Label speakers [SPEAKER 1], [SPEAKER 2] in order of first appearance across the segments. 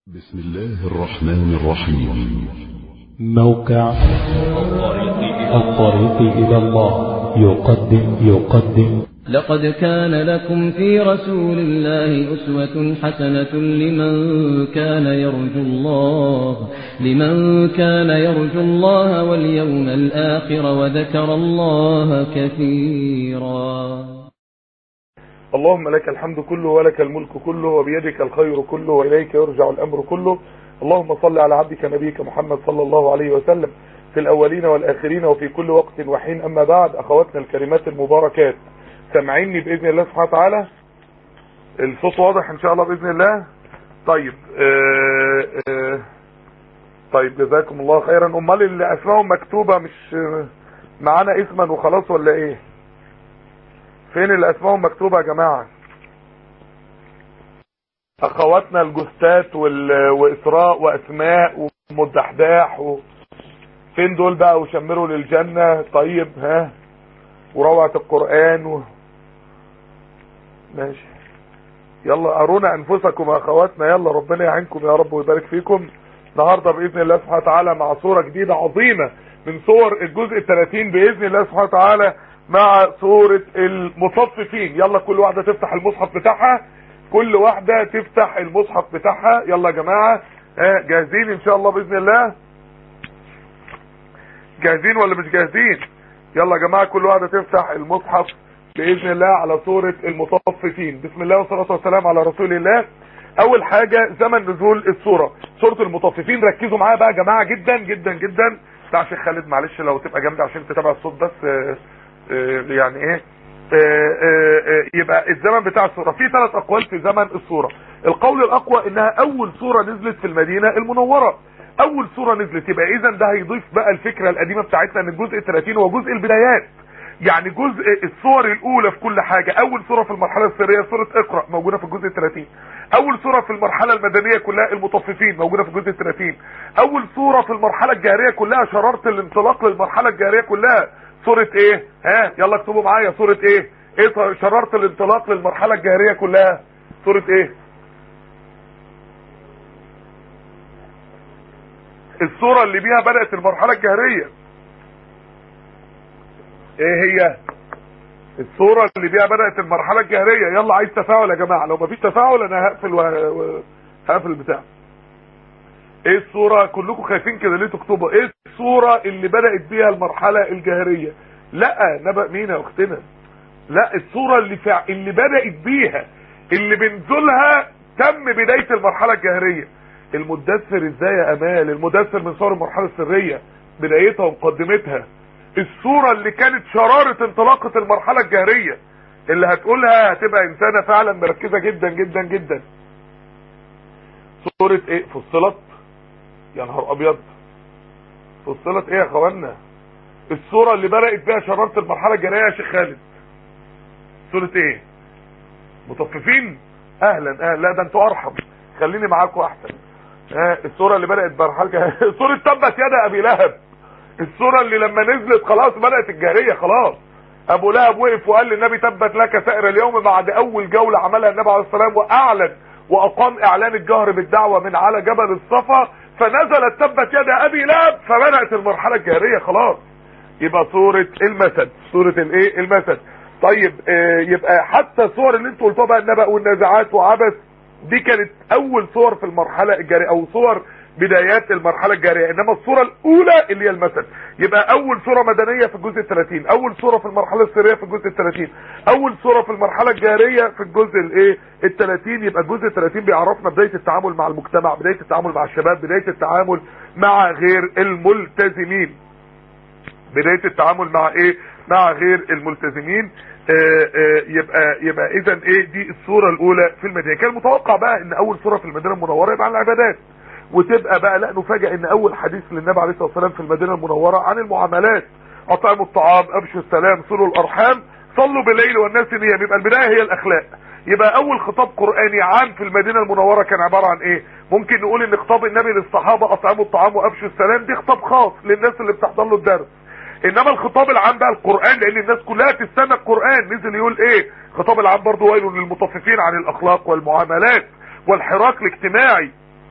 [SPEAKER 1] بسم الله الرحمن الرحيم
[SPEAKER 2] موقع الطريق إلى الله يقدم يقدم
[SPEAKER 3] لقد كان لكم في رسول الله أسوة حسنة لمن كان يرجو الله لمن كان يرجو الله واليوم الآخر وذكر الله كثيرا
[SPEAKER 4] اللهم لك الحمد كله ولك الملك كله وبيدك الخير كله وإليك يرجع الأمر كله اللهم صل على عبدك نبيك محمد صلى الله عليه وسلم في الأولين والآخرين وفي كل وقت وحين أما بعد أخواتنا الكريمات المباركات سامعيني بإذن الله سبحانه وتعالى الصوت واضح إن شاء الله بإذن الله طيب آه آه طيب جزاكم الله خيرا أمال اللي أسمائهم مكتوبة مش آه، معانا اسما وخلاص ولا إيه فين اللي اسمائهم مكتوبة يا جماعة اخواتنا الجثات وال... واسراء واسماء ومدحداح و... فين دول بقى وشمروا للجنة طيب ها وروعة القرآن و... ماشي يلا ارونا انفسكم يا اخواتنا يلا ربنا يعينكم يا رب ويبارك فيكم النهاردة باذن الله سبحانه وتعالى مع صورة جديدة عظيمة من صور الجزء الثلاثين باذن الله سبحانه وتعالى مع سورة المطففين يلا كل واحدة تفتح المصحف بتاعها كل واحدة تفتح المصحف بتاعها يلا يا جماعة ها جاهزين ان شاء الله باذن الله جاهزين ولا مش جاهزين يلا يا جماعة كل واحدة تفتح المصحف باذن الله على سورة المطففين بسم الله والصلاة والسلام على رسول الله اول حاجة زمن نزول السورة سورة المطففين ركزوا معايا بقى يا جماعة جدا جدا جدا بتاع شيخ خالد معلش لو تبقى جامد عشان تتابع الصوت بس آه، آه، يعني ايه آه، آه، آه، يبقى الزمن بتاع السورة في ثلاث اقوال في زمن السورة القول الاقوى انها اول سورة نزلت في المدينة المنورة اول سورة نزلت يبقى اذا ده هيضيف بقى الفكرة القديمة بتاعتنا ان الجزء 30 هو جزء البدايات يعني جزء الصور الاولى في كل حاجة اول سورة في المرحلة السرية سورة اقرأ موجودة في الجزء 30 اول سورة في المرحلة المدنية كلها المطففين موجودة في الجزء 30 اول سورة في المرحلة الجارية كلها شرارة الانطلاق للمرحلة الجارية كلها سورة ايه ها يلا اكتبوا معايا سورة ايه ايه شرارة الانطلاق للمرحلة الجارية كلها سورة ايه السورة اللي بيها بدأت المرحلة الجهرية ايه هي الصورة اللي بيها بدأت المرحلة الجهرية يلا عايز تفاعل يا جماعة لو مفيش تفاعل انا هقفل و... و... هقفل البتاع ايه الصورة كلكم خايفين كده ليه تكتبوا ايه الصورة اللي بدأت بيها المرحلة الجهرية لا نبأ مين يا اختنا لا الصورة اللي فع... اللي بدأت بيها اللي بنزولها تم بداية المرحلة الجهرية المدثر ازاي يا امال المدثر من صور المرحلة السرية بدايتها ومقدمتها الصورة اللي كانت شرارة انطلاقة المرحلة الجهرية اللي هتقولها هتبقى انسانة فعلا مركزة جدا جدا جدا صورة ايه فصلت يا نهار ابيض فصلت ايه يا اخوانا الصورة اللي بدأت بيها شرارة المرحلة الجهرية يا شيخ خالد صورة ايه مطففين اهلا اهلا لا ده انتوا ارحم خليني معاكم احسن ها الصورة اللي بدأت مرحلة جهرية صورة تبت يد ابي لهب الصورة اللي لما نزلت خلاص بدأت الجهرية خلاص ابو لهب وقف وقال للنبي تبت لك سائر اليوم بعد اول جولة عملها النبي عليه السلام واعلن واقام اعلان الجهر بالدعوة من على جبل الصفا فنزلت تبت يد ابي لهب فبدأت المرحلة الجهرية خلاص يبقى صورة المسد صورة الايه المسد طيب آه يبقى حتى الصور اللي انتوا قلتوها بقى النبأ والنازعات وعبس دي كانت اول صور في المرحلة الجارية او صور بدايات المرحلة الجارية انما الصورة الاولى اللي هي المسد يبقى اول صورة مدنية في الجزء الثلاثين اول صورة في المرحلة السرية في الجزء الثلاثين اول صورة في المرحلة الجارية في الجزء الايه الثلاثين يبقى الجزء الثلاثين بيعرفنا بداية التعامل مع المجتمع بداية التعامل مع الشباب بداية التعامل مع غير الملتزمين بداية التعامل مع ايه مع غير الملتزمين آآ آآ يبقى يبقى اذا ايه دي الصورة الاولى في المدينة كان متوقع بقى ان اول صورة في المدينة المنورة يبقى عن العبادات وتبقى بقى لا نفاجئ ان اول حديث للنبي عليه الصلاة والسلام في المدينة المنورة عن المعاملات اطعموا الطعام ابشوا السلام صلوا الارحام صلوا بالليل والناس نيام يبقى البداية هي الاخلاق يبقى اول خطاب قرآني عام في المدينة المنورة كان عبارة عن ايه ممكن نقول ان خطاب النبي للصحابة اطعموا الطعام وابشوا السلام دي خطاب خاص للناس اللي بتحضر له الدرس انما الخطاب العام بقى القرآن لان الناس كلها تستنى القرآن نزل يقول ايه خطاب العام برضو ويل للمطففين عن الاخلاق والمعاملات والحراك الاجتماعي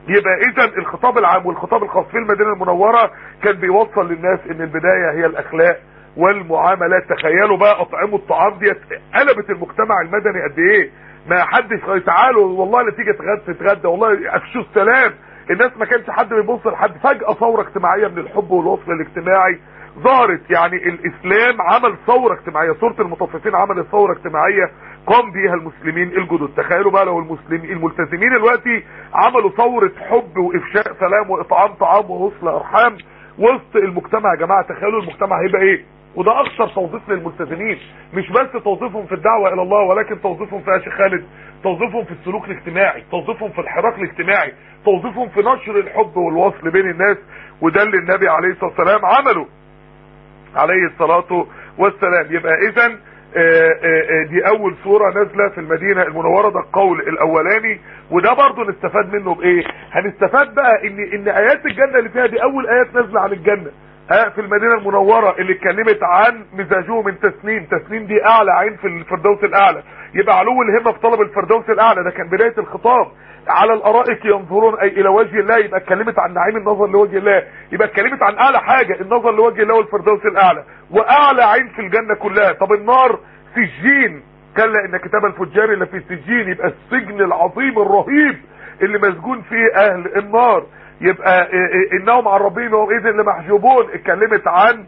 [SPEAKER 4] يبقى اذا الخطاب العام والخطاب الخاص في المدينة المنورة كان بيوصل للناس ان البداية هي الاخلاق والمعاملات تخيلوا بقى اطعموا الطعام ديت قلبت المجتمع المدني قد ايه ما حدش قال تعالوا والله لا تيجي تتغدى تتغدى والله افشوا السلام الناس ما كانش حد بيبص لحد فجأة ثورة اجتماعية من الحب والوصل الاجتماعي ظهرت يعني الاسلام عمل ثورة اجتماعية سورة المطففين عملت ثورة اجتماعية قام بيها المسلمين الجدد تخيلوا بقى لو المسلمين الملتزمين دلوقتي عملوا ثورة حب وافشاء سلام واطعام طعام ووصل ارحام وسط المجتمع يا جماعة تخيلوا المجتمع هيبقى ايه وده اخطر توظيف للملتزمين مش بس توظيفهم في الدعوة الى الله ولكن توظيفهم في يا شيخ خالد توظيفهم في السلوك الاجتماعي توظيفهم في الحراك الاجتماعي توظيفهم في نشر الحب والوصل بين الناس وده اللي النبي عليه الصلاة والسلام عمله عليه الصلاة والسلام يبقى اذا دي اول سورة نازلة في المدينة المنورة ده القول الاولاني وده برضو نستفاد منه بايه هنستفاد بقى ان ان ايات الجنة اللي فيها دي اول ايات نازلة عن الجنة ها في المدينة المنورة اللي اتكلمت عن مزاجه من تسنيم تسنيم دي اعلى عين في الفردوس الاعلى يبقى علو الهمة في طلب الفردوس الاعلى ده كان بداية الخطاب على الارائك ينظرون اي الى وجه الله يبقى اتكلمت عن نعيم النظر لوجه الله يبقى اتكلمت عن اعلى حاجة النظر لوجه الله والفردوس الاعلى واعلى عين في الجنة كلها طب النار سجين كلا ان كتاب الفجار اللي في سجين يبقى السجن العظيم الرهيب اللي مسجون فيه اهل النار يبقى انهم عن ربهم يومئذ لمحجوبون اتكلمت عن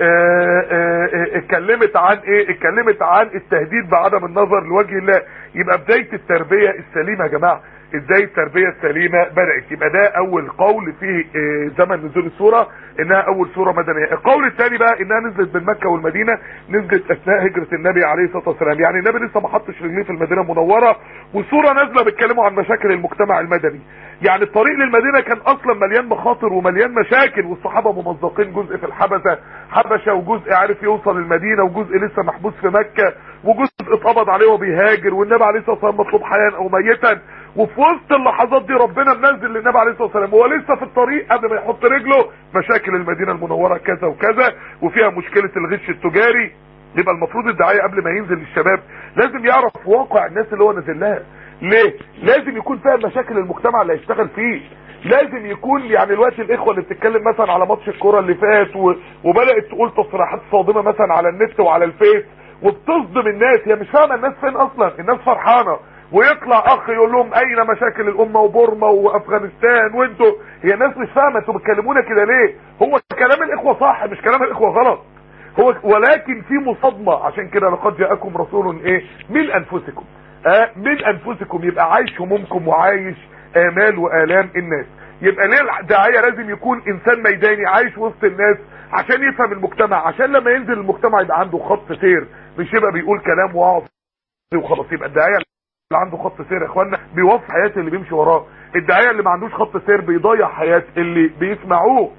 [SPEAKER 4] اتكلمت عن ايه اتكلمت عن التهديد بعدم النظر لوجه الله يبقى بداية التربية السليمة يا جماعة ازاي التربية السليمة بدأت يبقى ده اول قول في زمن نزول السورة انها اول سورة مدنية القول الثاني بقى انها نزلت بين مكة والمدينة نزلت اثناء هجرة النبي عليه الصلاة والسلام يعني النبي لسه ما حطش رجليه في المدينة المنورة والسورة نازلة بيتكلموا عن مشاكل المجتمع المدني يعني الطريق للمدينة كان اصلا مليان مخاطر ومليان مشاكل والصحابة ممزقين جزء في الحبشة حبشة وجزء عارف يوصل المدينة وجزء لسه محبوس في مكة وجزء اتقبض عليه وبيهاجر والنبي عليه الصلاة والسلام مطلوب حياة او ميتا وفي وسط اللحظات دي ربنا منزل للنبي عليه الصلاه والسلام وهو لسه في الطريق قبل ما يحط رجله مشاكل المدينه المنوره كذا وكذا وفيها مشكله الغش التجاري يبقى المفروض الداعيه قبل ما ينزل للشباب لازم يعرف واقع الناس اللي هو نازل لها ليه لازم يكون فاهم مشاكل المجتمع اللي هيشتغل فيه لازم يكون يعني الوقت الاخوه اللي بتتكلم مثلا على ماتش الكوره اللي فات و... وبدات تقول تصريحات صادمه مثلا على النت وعلى الفيس وبتصدم الناس هي مش فاهمه الناس فين اصلا الناس فرحانه ويطلع اخ يقول لهم اين مشاكل الامه وبورما وافغانستان وانتوا هي الناس مش فاهمه انتوا بتكلمونا كده ليه هو كلام الاخوه صح مش كلام الاخوه غلط هو ولكن في مصادمه عشان كده لقد جاءكم رسول ايه من انفسكم آه من انفسكم يبقى عايش همومكم وعايش امال والام الناس يبقى ليه الداعيه لازم يكون انسان ميداني عايش وسط الناس عشان يفهم المجتمع عشان لما ينزل المجتمع يبقى عنده خط سير مش يبقى بيقول كلام واقف وخلاص يبقى الداعيه اللي عنده خط سير يا اخوانا بيوفي حياه اللي بيمشي وراه الداعيه اللي ما عندوش خط سير بيضيع حياه اللي بيسمعوه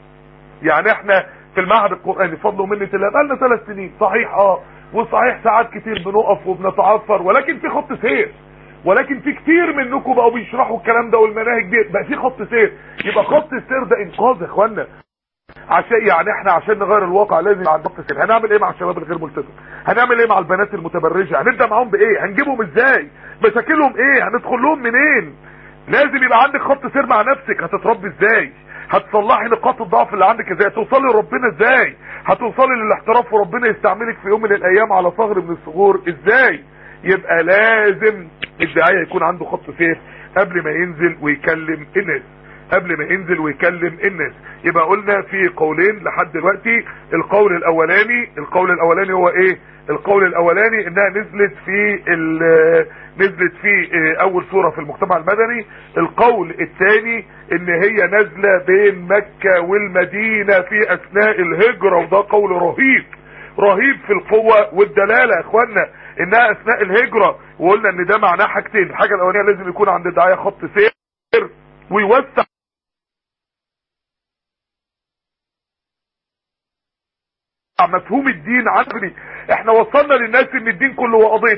[SPEAKER 4] يعني احنا في المعهد القراني بفضل ومنه الله بقالنا ثلاث سنين صحيح اه وصحيح ساعات كتير بنقف وبنتعثر ولكن في خط سير ولكن في كتير منكم بقوا بيشرحوا الكلام ده والمناهج دي بقى في خط سير يبقى خط السير ده انقاذ يا اخوانا عشان يعني احنا عشان نغير الواقع لازم يبقى عندنا خط سير هنعمل ايه مع الشباب الغير ملتزم هنعمل ايه مع البنات المتبرجه هنبدا معاهم بايه هنجيبهم ازاي مشاكلهم ايه هندخل لهم منين لازم يبقى عندك خط سير مع نفسك هتتربي ازاي هتصلحي نقاط الضعف اللي عندك ازاي هتوصلي لربنا ازاي هتوصلي للاحتراف وربنا يستعملك في يوم من الايام على ثغر من الثغور ازاي يبقى لازم الداعيه يكون عنده خط سير قبل ما ينزل ويكلم الناس قبل ما ينزل ويكلم الناس يبقى قلنا في قولين لحد دلوقتي القول الاولاني القول الاولاني هو ايه القول الاولاني انها نزلت في نزلت في اول سورة في المجتمع المدني القول الثاني ان هي نازلة بين مكة والمدينة في اثناء الهجرة وده قول رهيب رهيب في القوة والدلالة يا اخوانا انها اثناء الهجرة وقلنا ان ده معناه حاجتين الحاجة الاولانية لازم يكون عند الداعية خط سير ويوسع مفهوم الدين عقلي احنا وصلنا للناس ان الدين كله هو قضيه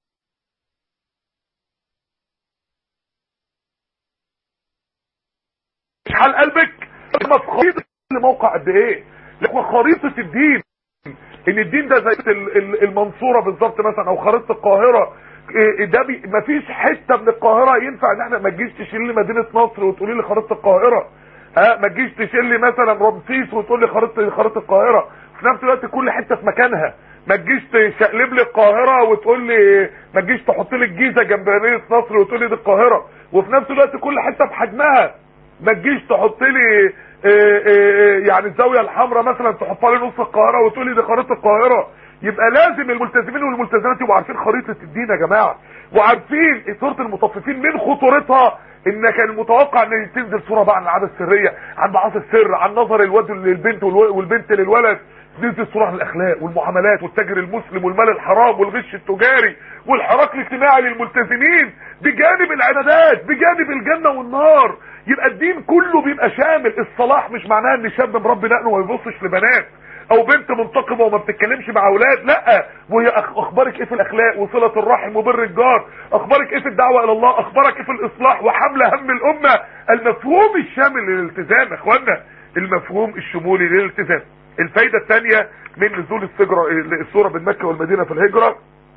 [SPEAKER 4] حال قلبك ما في خريطه الموقع قد ايه لكن خريطه الدين ان الدين ده زي المنصوره بالظبط مثلا او خريطه القاهره إيه ده بي مفيش حته من القاهره ينفع ان احنا ما تجيش تشيل لي مدينه نصر وتقولي لي خريطه القاهره ها ما تجيش تشيل لي مثلا رمسيس وتقول لي خريطه خريطه القاهره في نفس الوقت كل حته في مكانها ما تجيش تشقلب لي القاهره وتقول لي ما تجيش تحط لي الجيزه جنب مدينه نصر وتقول لي دي القاهره وفي نفس الوقت كل حته بحجمها ما تجيش تحط لي إيه إيه يعني الزاويه الحمراء مثلا تحطها لي نص القاهره وتقول لي دي خريطه القاهره يبقى لازم الملتزمين والملتزمات يبقوا عارفين خريطه الدين يا جماعه وعارفين سوره المطففين من خطورتها ان كان المتوقع ان تنزل صوره بقى عن العاده السريه عن معاصي السر عن نظر الواد للبنت والبنت للولد نزل صوره عن الاخلاق والمعاملات والتاجر المسلم والمال الحرام والغش التجاري والحراك الاجتماعي للملتزمين بجانب العبادات بجانب الجنه والنار يبقى الدين كله بيبقى شامل الصلاح مش معناها ان شاب مربي دقنه وما يبصش لبنات او بنت منتقمه وما بتتكلمش مع اولاد لا وهي اخبارك ايه في الاخلاق وصله الرحم وبر الجار اخبارك ايه في الدعوه الى الله اخبارك ايه في الاصلاح وحمل هم الامه المفهوم الشامل للالتزام يا اخوانا المفهوم الشمولي للالتزام الفايده الثانيه من نزول السجره السوره بين مكه والمدينه في الهجره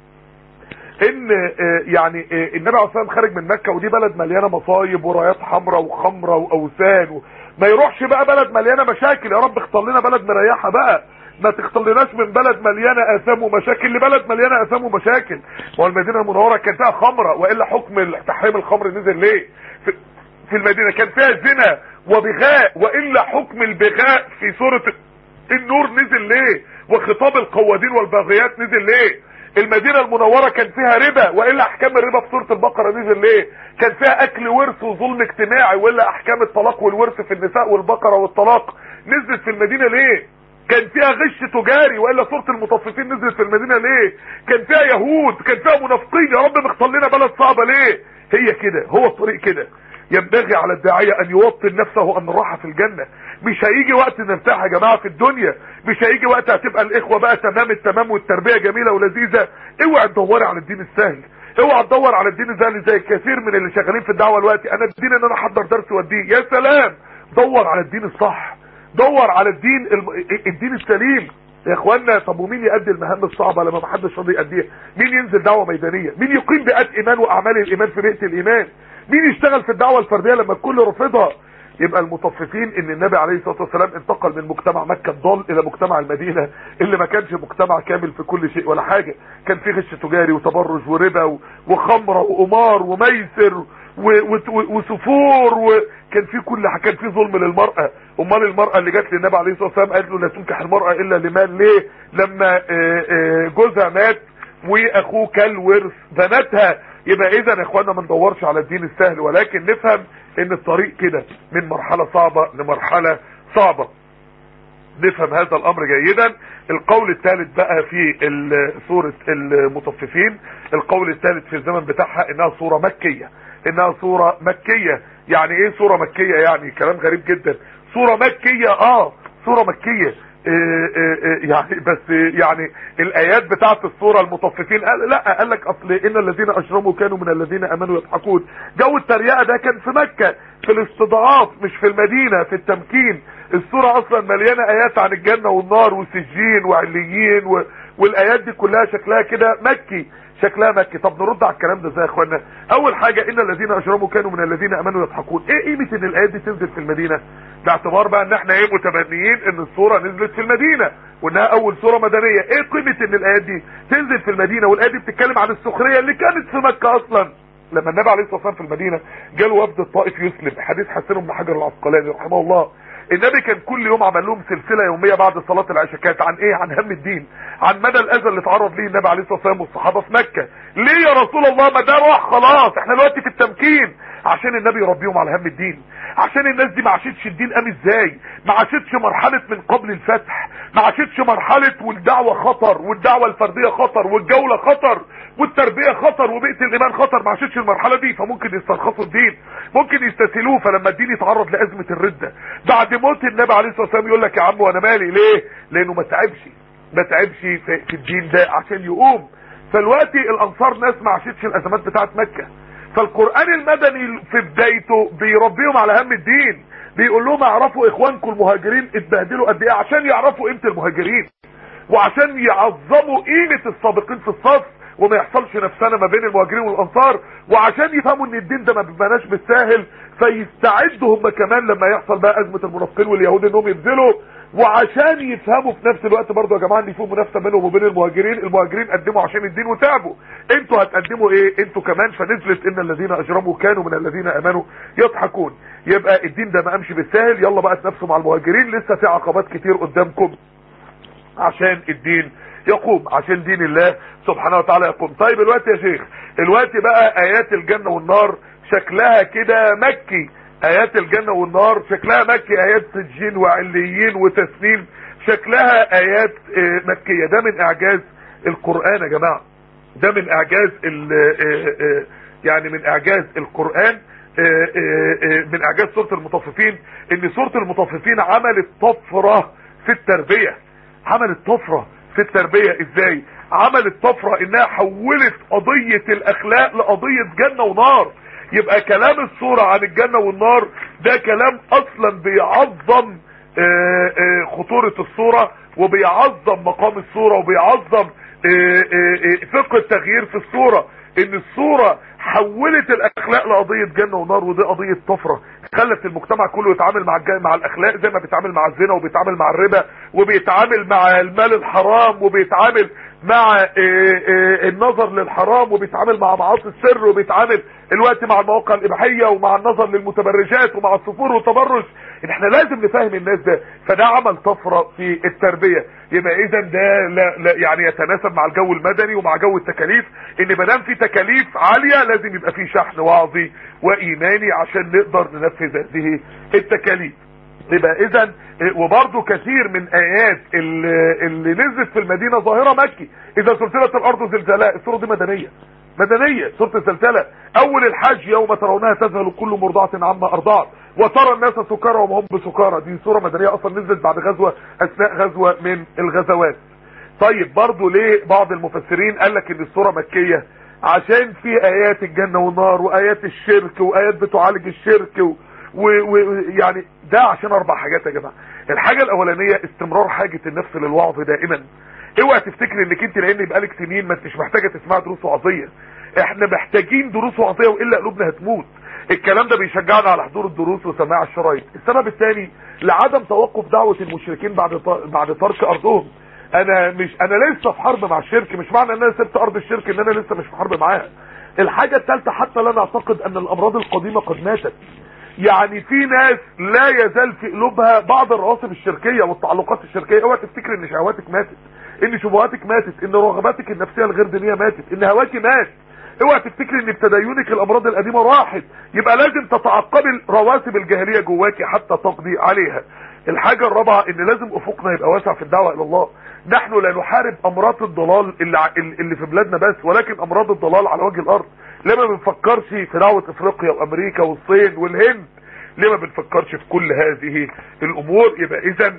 [SPEAKER 4] ان يعني النبي عليه الصلاه والسلام خارج من مكه ودي بلد مليانه مصايب ورايات حمراء وخمره واوثان ما يروحش بقى بلد مليانه مشاكل يا رب اختار لنا بلد مريحه بقى ما تختارلناش من بلد مليانه اثام ومشاكل لبلد مليانه اثام ومشاكل هو المدينه المنوره كان فيها خمره والا حكم تحريم الخمر نزل ليه في, في المدينه كان فيها زنا وبغاء والا حكم البغاء في سوره النور نزل ليه وخطاب القوادين والباغيات نزل ليه المدينة المنورة كان فيها ربا وإلا أحكام الربا في سورة البقرة نزل ليه كان فيها أكل ورث وظلم اجتماعي وإلا أحكام الطلاق والورث في النساء والبقرة والطلاق نزلت في المدينة ليه كان فيها غش تجاري وإلا سورة المطففين نزلت في المدينة ليه كان فيها يهود كان فيها منافقين يا رب مختار لنا بلد صعبة ليه هي كده هو الطريق كده ينبغي على الداعية ان يوطن نفسه ان الراحة في الجنة مش هيجي وقت نرتاح يا جماعة في الدنيا مش هيجي وقت هتبقى الاخوة بقى تمام التمام والتربية جميلة ولذيذة اوعى تدوري على الدين السهل اوعى تدور على الدين السهل زي كثير من اللي شغالين في الدعوة دلوقتي انا الدين ان انا احضر درس واديه يا سلام دور على الدين الصح دور على الدين الم... الدين السليم يا اخوانا طب ومين يؤدي المهام الصعبة لما محدش راضي يأديها مين ينزل دعوة ميدانية مين يقيم بيئات ايمان واعمال الايمان في بيئة الايمان مين يشتغل في الدعوة الفردية لما الكل رفضها يبقى المطففين ان النبي عليه الصلاة والسلام انتقل من مجتمع مكة الضال الى مجتمع المدينة اللي ما كانش مجتمع كامل في كل شيء ولا حاجة كان فيه غش تجاري وتبرج وربا وخمرة وقمار وميسر وسفور وكان في كل حاجة كان في ظلم للمرأة امال المرأة اللي جت للنبي عليه الصلاة والسلام قالت له لا تنكح المرأة الا لمال ليه لما جوزها مات واخوه كل ورث بناتها يبقى اذا يا اخوانا ما ندورش على الدين السهل ولكن نفهم ان الطريق كده من مرحلة صعبة لمرحلة صعبة نفهم هذا الامر جيدا القول الثالث بقى في سورة المطففين القول الثالث في الزمن بتاعها انها سورة مكية انها سورة مكية يعني ايه سورة مكية يعني كلام غريب جدا سورة مكية اه سورة مكية إيه إيه يعني بس يعني الايات بتاعت الصورة المطففين قال لا قال لك اصل ان الذين اشرموا كانوا من الذين امنوا يضحكون جو التريقه ده كان في مكة في الاستضعاف مش في المدينة في التمكين الصورة اصلا مليانة ايات عن الجنة والنار وسجين وعليين و... والايات دي كلها شكلها كده مكي شكلها مكي طب نرد على الكلام ده ازاي يا اخوانا اول حاجة ان الذين اشرموا كانوا من الذين امنوا يضحكون ايه قيمة ان الايات دي تنزل في المدينة باعتبار بقى ان احنا ايه متبنيين ان الصورة نزلت في المدينة وانها اول صورة مدنية ايه قيمة ان الايات دي تنزل في المدينة والايات دي بتتكلم عن السخرية اللي كانت في مكة اصلا لما النبي عليه الصلاة والسلام في المدينة جاله وفد الطائف يسلم حديث حسن بن حجر العسقلاني رحمه الله النبي كان كل يوم عمل لهم سلسله يوميه بعد صلاه العشاء كانت عن ايه عن هم الدين عن مدى الاذى اللي اتعرض ليه النبي عليه الصلاه والسلام والصحابه في مكه ليه يا رسول الله ما ده راح خلاص احنا دلوقتي في التمكين عشان النبي يربيهم على هم الدين عشان الناس دي ما عاشتش الدين قام ازاي ما عاشتش مرحله من قبل الفتح ما عاشتش مرحله والدعوه خطر والدعوه الفرديه خطر والجوله خطر والتربيه خطر وبيئه الايمان خطر ما عاشتش المرحله دي فممكن يسترخصوا الدين ممكن يستسهلوه فلما الدين يتعرض لازمه الرده بعد موت النبي عليه الصلاه والسلام يقول لك يا عم وانا مالي ليه لانه ما تعبش ما تعبش في, في الدين ده عشان يقوم فالوقت الانصار ناس ما عاشتش الازمات بتاعت مكه فالقران المدني في بدايته بيربيهم على هم الدين بيقول لهم اعرفوا اخوانكم المهاجرين اتبهدلوا قد ايه عشان يعرفوا قيمه المهاجرين وعشان يعظموا قيمه السابقين في الصف وما يحصلش نفسنا ما بين المهاجرين والانصار وعشان يفهموا ان الدين ده ما بيبقاش بالساهل فيستعدوا هم كمان لما يحصل بقى ازمه المنافقين واليهود انهم ينزلوا وعشان يفهموا في نفس الوقت برضه يا جماعه ان في منافسه بينهم وبين المهاجرين المهاجرين قدموا عشان الدين وتعبوا انتوا هتقدموا ايه انتوا كمان فنزلت ان الذين اجرموا كانوا من الذين امنوا يضحكون يبقى الدين ده ما قامش بالسهل يلا بقى تنافسوا مع المهاجرين لسه في عقبات كتير قدامكم عشان الدين يقوم عشان دين الله سبحانه وتعالى يقوم طيب الوقت يا شيخ الوقت بقى ايات الجنة والنار شكلها كده مكي ايات الجنة والنار شكلها مكي ايات سجين وعليين وتسنيم شكلها ايات اه مكية ده من اعجاز القرآن يا جماعة ده من اعجاز ال اه اه يعني من اعجاز القرآن من اعجاز سورة المطففين ان سورة المطففين عملت طفرة في التربية عملت طفرة في التربية ازاي عملت طفرة انها حولت قضية الاخلاق لقضية جنة ونار يبقى كلام الصورة عن الجنة والنار ده كلام اصلا بيعظم آآ آآ خطورة الصورة وبيعظم مقام الصورة وبيعظم آآ فقه التغيير في الصورة ان الصورة حولت الاخلاق لقضية جنة ونار ودي قضية طفرة خلت المجتمع كله يتعامل مع الج... مع الاخلاق زي ما بيتعامل مع الزنا وبيتعامل مع الربا وبيتعامل مع المال الحرام وبيتعامل مع إيه إيه النظر للحرام وبيتعامل مع معاصي السر وبيتعامل الوقت مع المواقع الاباحيه ومع النظر للمتبرجات ومع الصفور والتبرج ان احنا لازم نفهم الناس ده فده عمل طفره في التربيه يبقى اذا ده لا لا يعني يتناسب مع الجو المدني ومع جو التكاليف ان ما دام في تكاليف عاليه لازم يبقى في شحن وعظي وايماني عشان نقدر ننفذ هذه التكاليف يبقى اذا وبرضه كثير من ايات اللي, اللي نزلت في المدينه ظاهره مكي اذا سلسله الارض زلزالها السوره دي مدنيه مدنيه سوره الزلزله اول الحج يوم ترونها تذهل كل مرضعه عما ارضعت وترى الناس سكارى وما هم بسكارى دي سوره مدنيه اصلا نزلت بعد غزوه اثناء غزوه من الغزوات طيب برضه ليه بعض المفسرين قال لك ان السوره مكيه عشان في ايات الجنه والنار وايات الشرك وايات بتعالج الشرك و... ويعني ده عشان اربع حاجات يا جماعه الحاجه الاولانيه استمرار حاجه النفس للوعظ دائما اوعى تفتكر انك انت لان بقالك سنين ما انتش محتاجه تسمع دروس وعظيه احنا محتاجين دروس وعظيه والا قلوبنا هتموت الكلام ده بيشجعنا على حضور الدروس وسماع الشرايط السبب الثاني لعدم توقف دعوه المشركين بعد بعد ترك ارضهم انا مش انا لسه في حرب مع الشرك مش معنى ان انا سبت ارض الشرك ان انا لسه مش في حرب معاها الحاجه الثالثه حتى لا نعتقد ان الامراض القديمه قد ماتت يعني في ناس لا يزال في قلوبها بعض الرواسب الشركيه والتعلقات الشركيه اوعى تفتكر ان شهواتك ماتت ان شبهاتك ماتت ان رغباتك النفسيه الغير دينيه ماتت ان هواك مات اوعى تفتكر ان بتدينك الامراض القديمه راحت يبقى لازم تتعقبي رواسب الجاهليه جواكي حتى تقضي عليها الحاجه الرابعه ان لازم افقنا يبقى واسع في الدعوه الى الله نحن لا نحارب امراض الضلال اللي, اللي في بلادنا بس ولكن امراض الضلال على وجه الارض ليه ما بنفكرش في دعوه افريقيا وامريكا والصين والهند ليه ما بنفكرش في كل هذه الامور يبقى اذا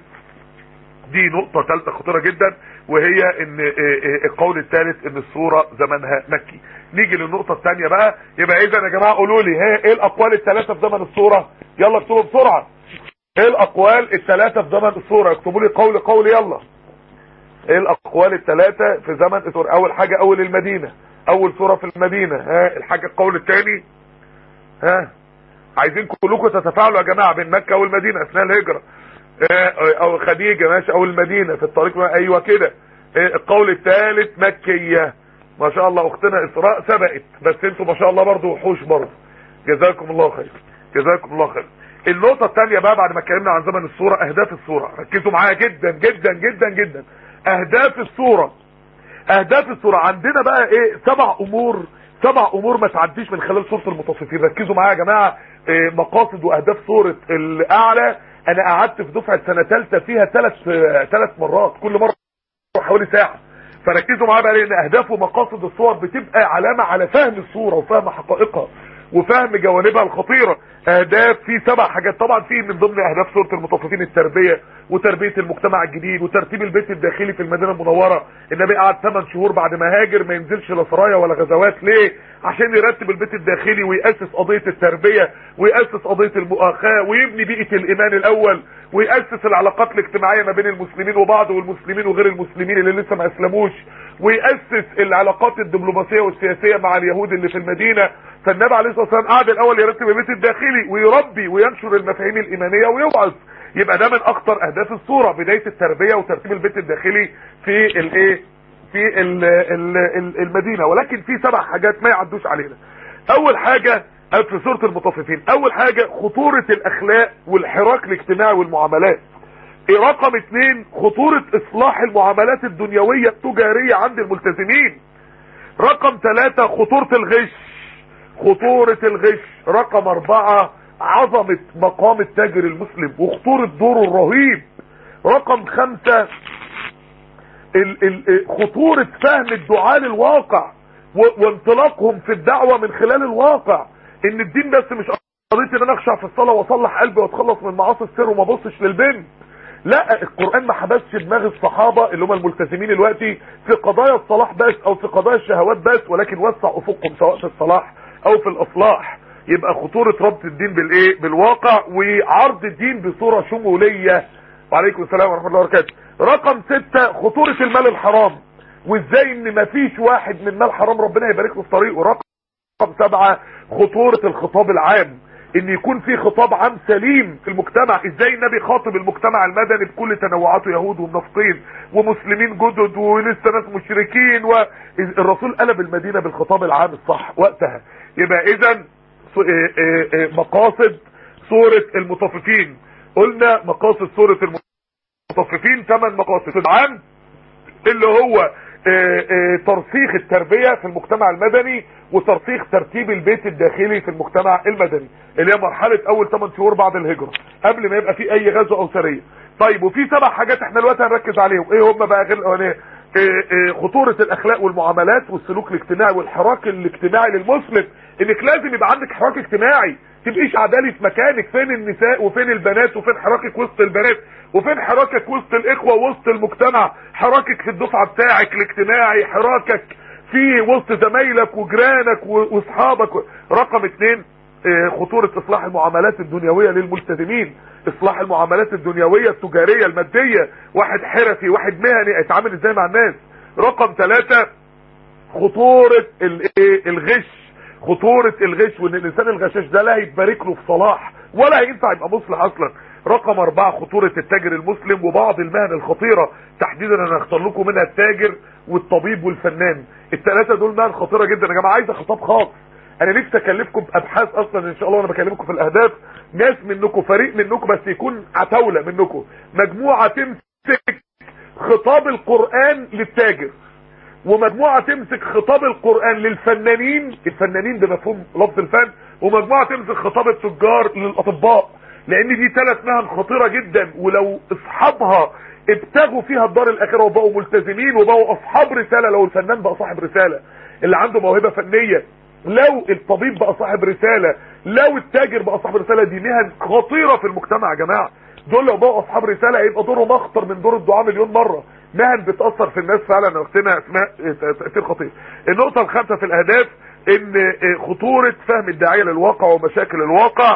[SPEAKER 4] دي نقطة ثالثة خطيرة جدا وهي ان القول الثالث ان الصورة زمنها مكي نيجي للنقطة الثانية بقى يبقى اذا يا جماعة قولوا لي ايه الاقوال الثلاثة في زمن الصورة يلا اكتبوا بسرعة ايه الاقوال الثلاثة في زمن الصورة اكتبوا لي قول قول يلا ايه الاقوال الثلاثة في زمن الصورة اول حاجة اول المدينة اول صورة في المدينة ها الحاجة القول الثاني ها عايزين كلكم تتفاعلوا يا جماعة بين مكة والمدينة اثناء الهجرة او خديجة ماشي او المدينة في الطريق ايوه كده القول الثالث مكية ما شاء الله اختنا اسراء سبقت بس انتوا ما شاء الله برضو وحوش برضو جزاكم الله خير جزاكم الله خير النقطة الثانية بقى بعد ما اتكلمنا عن زمن الصورة اهداف الصورة ركزوا معايا جدا جدا جدا جدا اهداف الصورة اهداف الصورة عندنا بقى ايه سبع امور سبع امور ما تعديش من خلال صورة المتصفين ركزوا معايا يا جماعة إيه مقاصد واهداف صورة الاعلى انا قعدت في دفعه سنه ثالثه فيها ثلاث ثلاث مرات كل مره حوالي ساعه فركزوا معايا بقى لان اهداف ومقاصد الصور بتبقى علامه على فهم الصوره وفهم حقائقها وفهم جوانبها الخطيره اهداف في سبع حاجات طبعا في من ضمن اهداف سوره المطففين التربيه وتربيه المجتمع الجديد وترتيب البيت الداخلي في المدينه المنوره النبي قعد 8 شهور بعد ما هاجر ما ينزلش لا سرايا ولا غزوات ليه عشان يرتب البيت الداخلي ويأسس قضيه التربيه ويأسس قضيه المؤاخاه ويبني بيئه الايمان الاول ويأسس العلاقات الاجتماعيه ما بين المسلمين وبعض والمسلمين وغير المسلمين اللي لسه ما اسلموش ويأسس العلاقات الدبلوماسية والسياسية مع اليهود اللي في المدينة فالنبي عليه الصلاة والسلام قعد الاول يرتب البيت الداخلي ويربي وينشر المفاهيم الايمانية ويوعظ يبقى ده من اخطر اهداف الصورة بداية التربية وترتيب البيت الداخلي في الايه في ال ال ال المدينة ولكن في سبع حاجات ما يعدوش علينا اول حاجة في سورة المطففين اول حاجة خطورة الاخلاق والحراك الاجتماعي والمعاملات رقم اتنين خطورة اصلاح المعاملات الدنيوية التجارية عند الملتزمين رقم ثلاثة خطورة الغش خطورة الغش رقم اربعة عظمة مقام التاجر المسلم وخطورة دوره الرهيب رقم خمسة ال ال خطورة فهم الدعاء للواقع وانطلاقهم في الدعوة من خلال الواقع ان الدين بس مش قضية ان انا اخشع في الصلاة واصلح قلبي واتخلص من معاصي السر وما ابصش للبنت لا القرآن ما حبسش دماغ الصحابة اللي هم الملتزمين دلوقتي في قضايا الصلاح بس او في قضايا الشهوات بس ولكن وسع افقهم سواء في الصلاح او في الاصلاح يبقى خطورة ربط الدين بالايه بالواقع وعرض الدين بصورة شمولية وعليكم السلام ورحمة الله وبركاته رقم ستة خطورة المال الحرام وازاي ان مفيش واحد من مال حرام ربنا يبارك له في طريقه رقم سبعة خطورة الخطاب العام ان يكون في خطاب عام سليم في المجتمع ازاي النبي خاطب المجتمع المدني بكل تنوعاته يهود ومنافقين ومسلمين جدد ولسه ناس مشركين والرسول قلب المدينة بالخطاب العام الصح وقتها يبقى اذا مقاصد سورة المطففين قلنا مقاصد سورة المطففين ثمان مقاصد العام اللي هو ترسيخ التربية في المجتمع المدني وترسيخ ترتيب البيت الداخلي في المجتمع المدني اللي هي مرحلة اول 8 شهور بعد الهجرة قبل ما يبقى في اي غزو او سرية طيب وفي سبع حاجات احنا دلوقتي هنركز عليهم ايه هم بقى غير الاولانيه خطورة الاخلاق والمعاملات والسلوك الاجتماعي والحراك الاجتماعي للمسلم انك لازم يبقى عندك حراك اجتماعي تبقيش عدالي في مكانك فين النساء وفين البنات وفين حراكك وسط البنات وفين حراكك وسط الاخوة وسط المجتمع حراكك في الدفعة بتاعك الاجتماعي حراكك في وسط زمايلك وجيرانك واصحابك رقم اتنين خطورة اصلاح المعاملات الدنيوية للملتزمين اصلاح المعاملات الدنيوية التجارية المادية واحد حرفي واحد مهني يتعامل ازاي مع الناس رقم ثلاثة خطورة الغش خطورة الغش وان الانسان الغشاش ده لا هيتبارك له في صلاح ولا هينفع يبقى مصلح اصلا رقم اربعة خطورة التاجر المسلم وبعض المهن الخطيرة تحديدا انا هختار لكم منها التاجر والطبيب والفنان الثلاثة دول مهن خطيرة جدا يا جماعة عايزة خطاب خاص انا نفسي اكلفكم بابحاث اصلا ان شاء الله وانا بكلمكم في الاهداف ناس منكم فريق منكم بس يكون عتاولة منكم مجموعة تمسك خطاب القرآن للتاجر ومجموعة تمسك خطاب القرآن للفنانين الفنانين بمفهوم لفظ الفن ومجموعة تمسك خطاب التجار للاطباء لان دي ثلاث مهن خطيرة جدا ولو اصحابها ابتغوا فيها الدار الاخرة وبقوا ملتزمين وبقوا اصحاب رسالة لو الفنان بقى صاحب رسالة اللي عنده موهبة فنية لو الطبيب بقى صاحب رسالة لو التاجر بقى صاحب رسالة دي مهن خطيرة في المجتمع يا جماعة دول لو بقوا اصحاب رسالة هيبقى دورهم اخطر من دور الدعاء مليون مرة مهن بتأثر في الناس فعلا وقتنا اسماء تأثير خطير النقطة الخامسة في الاهداف ان خطورة فهم الداعية للواقع ومشاكل الواقع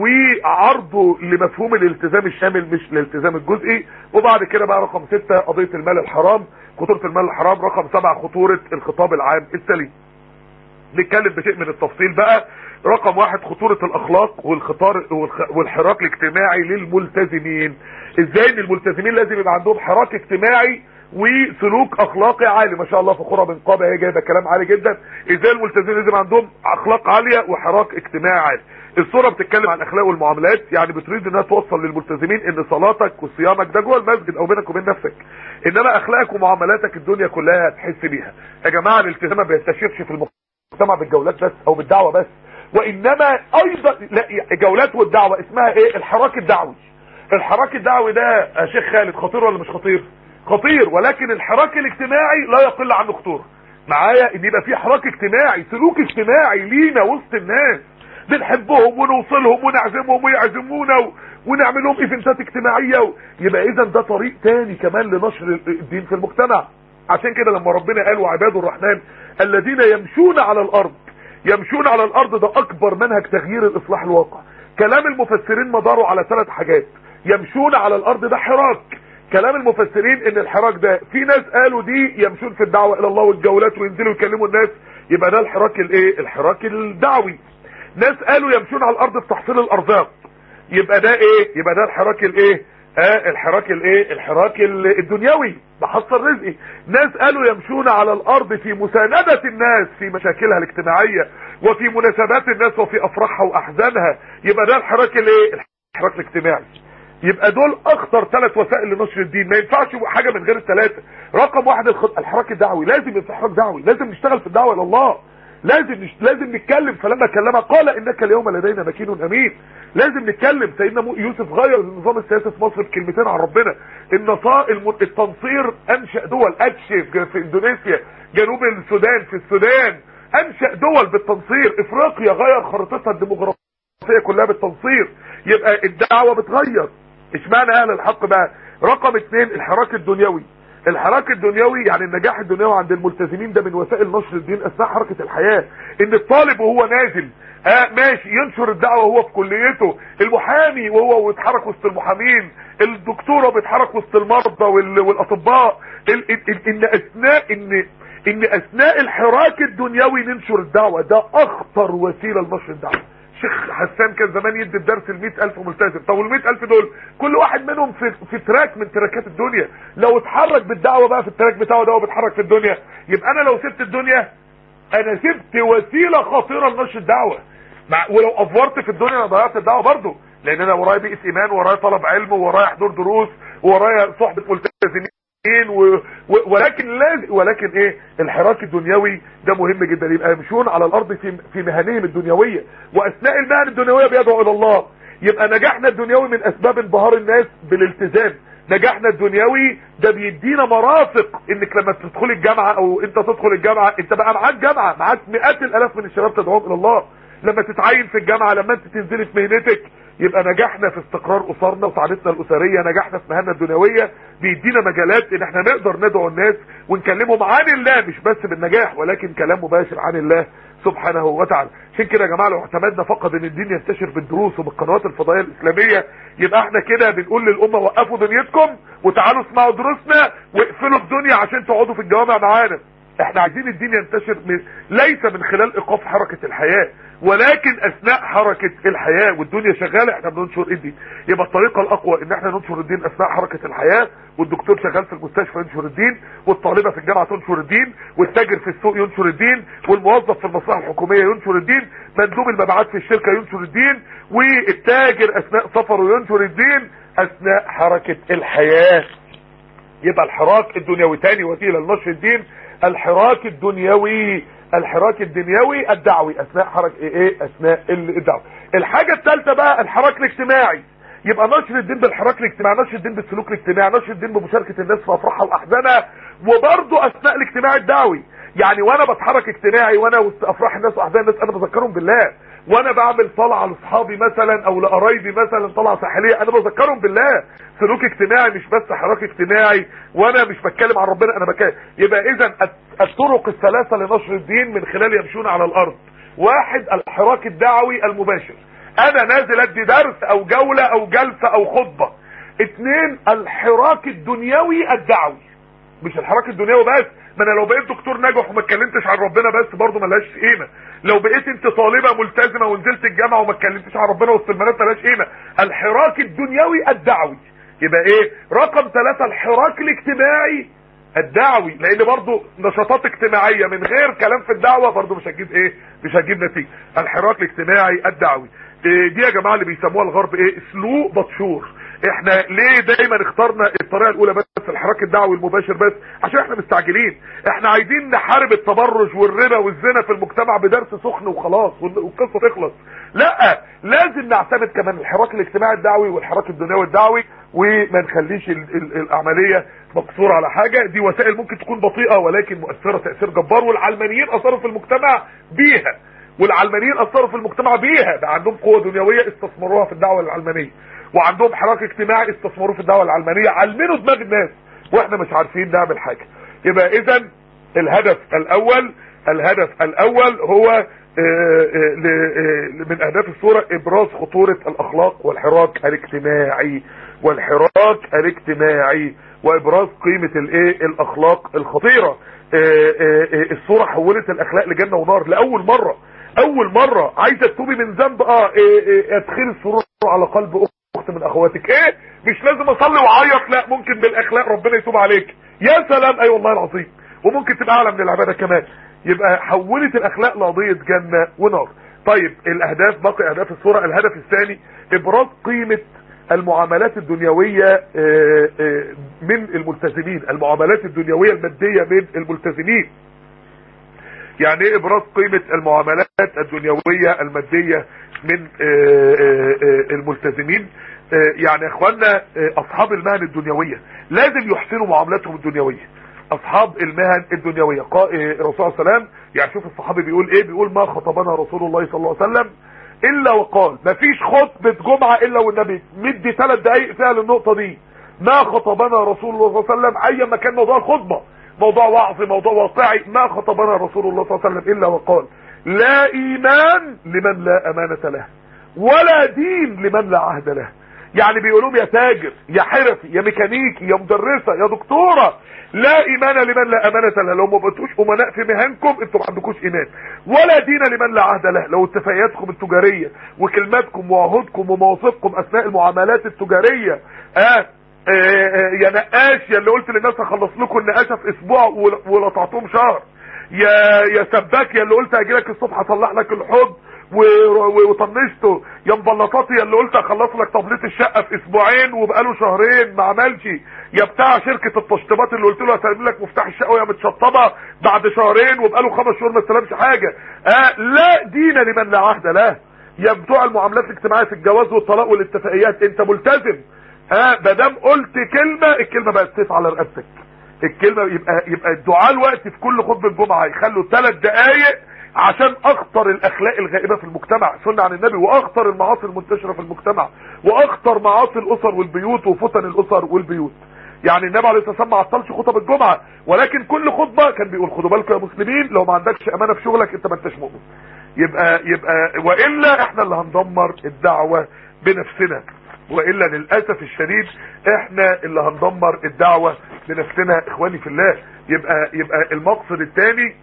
[SPEAKER 4] وعرضه لمفهوم الالتزام الشامل مش الالتزام الجزئي وبعد كده بقى رقم ستة قضية المال الحرام خطورة المال الحرام رقم سبعة خطورة الخطاب العام السليم نتكلم بشيء من التفصيل بقى رقم واحد خطورة الاخلاق والخطار والحراك الاجتماعي للملتزمين ازاي ان الملتزمين لازم يبقى عندهم حراك اجتماعي وسلوك اخلاقي عالي ما شاء الله فخوره بن قابه هي جايبه كلام عالي جدا ازاي الملتزمين لازم عندهم اخلاق عاليه وحراك اجتماعي عالي الصوره بتتكلم عن الاخلاق والمعاملات يعني بتريد انها توصل للملتزمين ان صلاتك وصيامك ده جوه المسجد او بينك وبين نفسك انما اخلاقك ومعاملاتك الدنيا كلها هتحس بيها يا جماعه الالتزام ما بيستشيرش في المجتمع بالجولات بس او بالدعوه بس وانما ايضا لا الجولات والدعوه اسمها ايه الحراك الدعوي الحراك الدعوي ده يا شيخ خالد خطير ولا مش خطير خطير ولكن الحراك الاجتماعي لا يقل عنه خطوره معايا ان يبقى في حراك اجتماعي سلوك اجتماعي لينا وسط الناس بنحبهم ونوصلهم ونعزمهم ويعزمونا و... ونعمل لهم ايفنتات اجتماعيه و... يبقى اذا ده طريق تاني كمان لنشر الدين في المجتمع عشان كده لما ربنا قال وعباد الرحمن الذين يمشون على الارض يمشون على الارض ده اكبر منهج تغيير الاصلاح الواقع كلام المفسرين مداره على ثلاث حاجات يمشون على الارض ده حراك كلام المفسرين ان الحراك ده في ناس قالوا دي يمشون في الدعوة الى الله والجولات وينزلوا يكلموا الناس يبقى ده الحراك الايه الحراك الدعوي ناس قالوا يمشون على الارض بتحصيل الارزاق يبقى ده ايه يبقى ده الحراك الايه آه الحراك الايه الحراك ال- الدنيوي بحصل رزقي ناس قالوا يمشون على الارض في مساندة الناس في مشاكلها الاجتماعية وفي مناسبات الناس وفي افراحها واحزانها يبقى ده الحراك الايه الحراك الاجتماعي يبقى دول اخطر ثلاث وسائل لنشر الدين ما ينفعش يبقى حاجه من غير الثلاثه رقم واحد الخط... الحراك الدعوي لازم يبقى حراك دعوي لازم نشتغل في الدعوه الى الله لازم نش... لازم نتكلم فلما كلمها قال انك اليوم لدينا مكين امين لازم نتكلم سيدنا مو- يوسف غير النظام السياسي في مصر بكلمتين عن ربنا النصا الم... التنصير انشا دول اكشف في اندونيسيا جنوب السودان في السودان انشا دول بالتنصير افريقيا غير خريطتها الديموغرافيه الديمقراطيه كلها بالتنصير يبقى الدعوه بتغير اشمعنى اهل الحق بقى رقم اتنين الحراك الدنيوي الحراك الدنيوي يعني النجاح الدنيوي عند الملتزمين ده من وسائل نشر الدين اثناء حركه الحياه ان الطالب وهو نازل آه ماشي ينشر الدعوه وهو في كليته المحامي وهو بيتحرك وسط المحامين الدكتوره بيتحرك وسط المرضى وال- والاطباء ال- ال- ال- ان اثناء ان ان اثناء الحراك الدنيوي ننشر الدعوه ده اخطر وسيله لنشر الدعوه شيخ حسان كان زمان يدي الدرس ل ألف ملتزم طب وال ألف دول كل واحد منهم في في تراك من تراكات الدنيا لو اتحرك بالدعوه بقى في التراك بتاعه ده وبيتحرك في الدنيا يبقى انا لو سبت الدنيا انا سبت وسيله خطيره لنشر الدعوه مع ولو افورت في الدنيا انا ضيعت الدعوه برضه لان انا ورايا بيئه ايمان ورايا طلب علم ورايا حضور دروس ورايا صحبه ملتزمين و... و... ولكن لازم ولكن ايه الحراك الدنيوي ده مهم جدا يبقى يمشون على الارض في في مهنهم الدنيويه واثناء المهن الدنيويه بيدعوا الى الله يبقى نجاحنا الدنيوي من اسباب انبهار الناس بالالتزام نجاحنا الدنيوي ده بيدينا مرافق انك لما تدخل الجامعه او انت تدخل الجامعه انت بقى معاك جامعه معاك مئات الالاف من الشباب تدعوهم الى الله لما تتعين في الجامعه لما انت تنزلي في مهنتك يبقى نجاحنا في استقرار اسرنا وسعادتنا الاسريه نجاحنا في مهننا الدنيويه بيدينا مجالات ان احنا نقدر ندعو الناس ونكلمهم عن الله مش بس بالنجاح ولكن كلام مباشر عن الله سبحانه وتعالى عشان كده يا جماعه لو اعتمدنا فقط ان الدين ينتشر بالدروس وبالقنوات الفضائيه الاسلاميه يبقى احنا كده بنقول للامه وقفوا دنيتكم وتعالوا اسمعوا دروسنا واقفلوا الدنيا عشان تقعدوا في الجوامع معانا احنا عايزين الدين ينتشر من ليس من خلال ايقاف حركه الحياه ولكن اثناء حركه الحياه والدنيا شغاله احنا بننشر الدين يبقى الطريقه الاقوى ان احنا ننشر الدين اثناء حركه الحياه والدكتور شغال في المستشفى ينشر الدين والطالبه في الجامعه تنشر الدين والتاجر في السوق ينشر الدين والموظف في المصلحه الحكوميه ينشر الدين مندوب المبيعات في الشركه ينشر الدين والتاجر اثناء سفره ينشر الدين اثناء حركه الحياه يبقى الحراك الدنيوي تاني وسيله لنشر الدين الحراك الدنيوي الحراك الدنيوي الدعوي اثناء حركه ايه, إيه اثناء الدعوه الحاجه الثالثه بقى الحراك الاجتماعي يبقى نشر الدين بالحراك الاجتماعي نشر الدين بالسلوك الاجتماعي نشر الدين بمشاركه الناس في افراحها واحزانها وبرضه اثناء الاجتماع الدعوي يعني وانا بتحرك اجتماعي وانا وسط افراح الناس واحزان الناس انا بذكرهم بالله وانا بعمل طلعه لاصحابي مثلا او لقرايبي مثلا طلعه ساحليه انا بذكرهم بالله سلوك اجتماعي مش بس حراك اجتماعي وانا مش بتكلم عن ربنا انا بتكلم يبقى اذا الطرق الثلاثه لنشر الدين من خلال يمشون على الارض واحد الحراك الدعوي المباشر انا نازل ادي درس او جوله او جلسه او خطبه اتنين الحراك الدنيوي الدعوي مش الحراك الدنيوي بس ما انا لو بقيت دكتور ناجح وما اتكلمتش عن ربنا بس برضه ملهاش قيمه لو بقيت انت طالبه ملتزمه ونزلت الجامعه وما اتكلمتش عن ربنا وسط البنات ملهاش قيمه الحراك الدنيوي الدعوي يبقى ايه رقم ثلاثة الحراك الاجتماعي الدعوي لان برضه نشاطات اجتماعيه من غير كلام في الدعوه برضه مش هتجيب ايه مش هتجيب نتيجه الحراك الاجتماعي الدعوي إيه دي يا جماعه اللي بيسموها الغرب ايه اسلوب بطشور احنا ليه دايما اخترنا الطريقه الاولى بس الحراك الدعوي المباشر بس عشان احنا مستعجلين احنا عايزين نحارب التبرج والربا والزنا في المجتمع بدرس سخن وخلاص والقصه تخلص لا لازم نعتمد كمان الحراك الاجتماعي الدعوي والحراك الدنيوي الدعوي وما نخليش ال ال العمليه مقصوره على حاجه دي وسائل ممكن تكون بطيئه ولكن مؤثره تاثير جبار والعلمانيين اثروا في المجتمع بيها والعلمانيين اثروا في المجتمع بيها بقى عندهم قوه دنيويه استثمروها في الدعوه العلمانيه وعندهم حراك اجتماعي استثمروه في الدعوه العلمانيه علمنوا دماغ الناس واحنا مش عارفين نعمل حاجه يبقى اذا الهدف الاول الهدف الاول هو آه، آه، ل- آه، من اهداف الصورة ابراز خطورة الاخلاق والحراك الاجتماعي والحراك الاجتماعي وابراز قيمة الايه الاخلاق الخطيرة آه، آه، آه، الصورة حولت الاخلاق لجنة ونار لاول مرة اول مرة عايزة تتوبي من ذنب اه آه، آه، ادخلي السرور على قلب اخت من اخواتك ايه مش لازم اصلي واعيط لا ممكن بالاخلاق ربنا يتوب عليك يا سلام اي والله العظيم وممكن تبقى اعلى من العبادة كمان يبقى حولت الاخلاق لقضية جنة ونار طيب الاهداف باقي اهداف الصورة الهدف الثاني ابراز قيمة المعاملات الدنيوية آه، آه، من الملتزمين المعاملات الدنيوية المادية من الملتزمين يعني ايه ابراز قيمة المعاملات الدنيوية المادية من آه، آه، آه، الملتزمين آه، يعني يا اخوانا آه، اصحاب المهن الدنيوية لازم يحسنوا معاملاتهم الدنيوية اصحاب المهن الدنيوية قا- آه، الرسول صلى الله عليه وسلم يعني شوف الصحابي بيقول ايه بيقول ما خطبنا رسول الله صلى الله عليه وسلم الا وقال مفيش خطبة جمعة الا والنبي مدي ثلاث دقايق فيها للنقطة دي ما خطبنا رسول الله صلى الله عليه وسلم اي ما كان موضوع الخطبة موضوع وعظ موضوع واقعي ما خطبنا رسول الله صلى الله عليه وسلم الا وقال لا ايمان لمن لا امانة له ولا دين لمن لا عهد له يعني بيقولوا يا تاجر يا حرفي يا ميكانيكي يا مدرسة يا دكتورة لا ايمان لمن لا امانة له لو ما بقيتوش امناء في مهنكم انتوا ما عندكوش ايمان ولا دين لمن لا عهد له لو اتفاقياتكم التجارية وكلماتكم وعهودكم ومواثيقكم اثناء المعاملات التجارية اه آه، آه، يا نقاش يا اللي قلت للناس هخلص لكم النقاشه في اسبوع ول- ولطعتهم شهر يا يا سباك يا اللي قلت هجيلك الصبح اصلح لك الحوض و- و- وطنشته يا مبلطاتي يا اللي قلت اخلص لك طبلة الشقه في اسبوعين وبقاله شهرين ما عملش يا بتاع شركه التشطيبات اللي قلت له هسلم لك مفتاح الشقه وهي متشطبه بعد شهرين وبقاله خمس شهور ما استلمش حاجه آه لا دين لمن لا عهد له يا بتوع المعاملات الاجتماعيه في الجواز والطلاق والاتفاقيات انت ملتزم ها ما دام قلت كلمه الكلمه بقت سيف على رقبتك الكلمه يبقى يبقى الدعاء الوقت في كل خطبه جمعه يخلوا ثلاث دقائق عشان اخطر الاخلاق الغائبه في المجتمع سنه عن النبي واخطر المعاصي المنتشره في المجتمع واخطر معاصي الاسر والبيوت وفتن الاسر والبيوت يعني النبي عليه الصلاه والسلام ما عطلش خطب الجمعه ولكن كل خطبه كان بيقول خدوا بالكم يا مسلمين لو ما عندكش امانه في شغلك انت ما انتش مؤمن يبقى يبقى والا احنا اللي هندمر الدعوه بنفسنا والا للاسف الشديد احنا اللي هندمر الدعوه بنفسنا اخواني في الله يبقى يبقى المقصد الثاني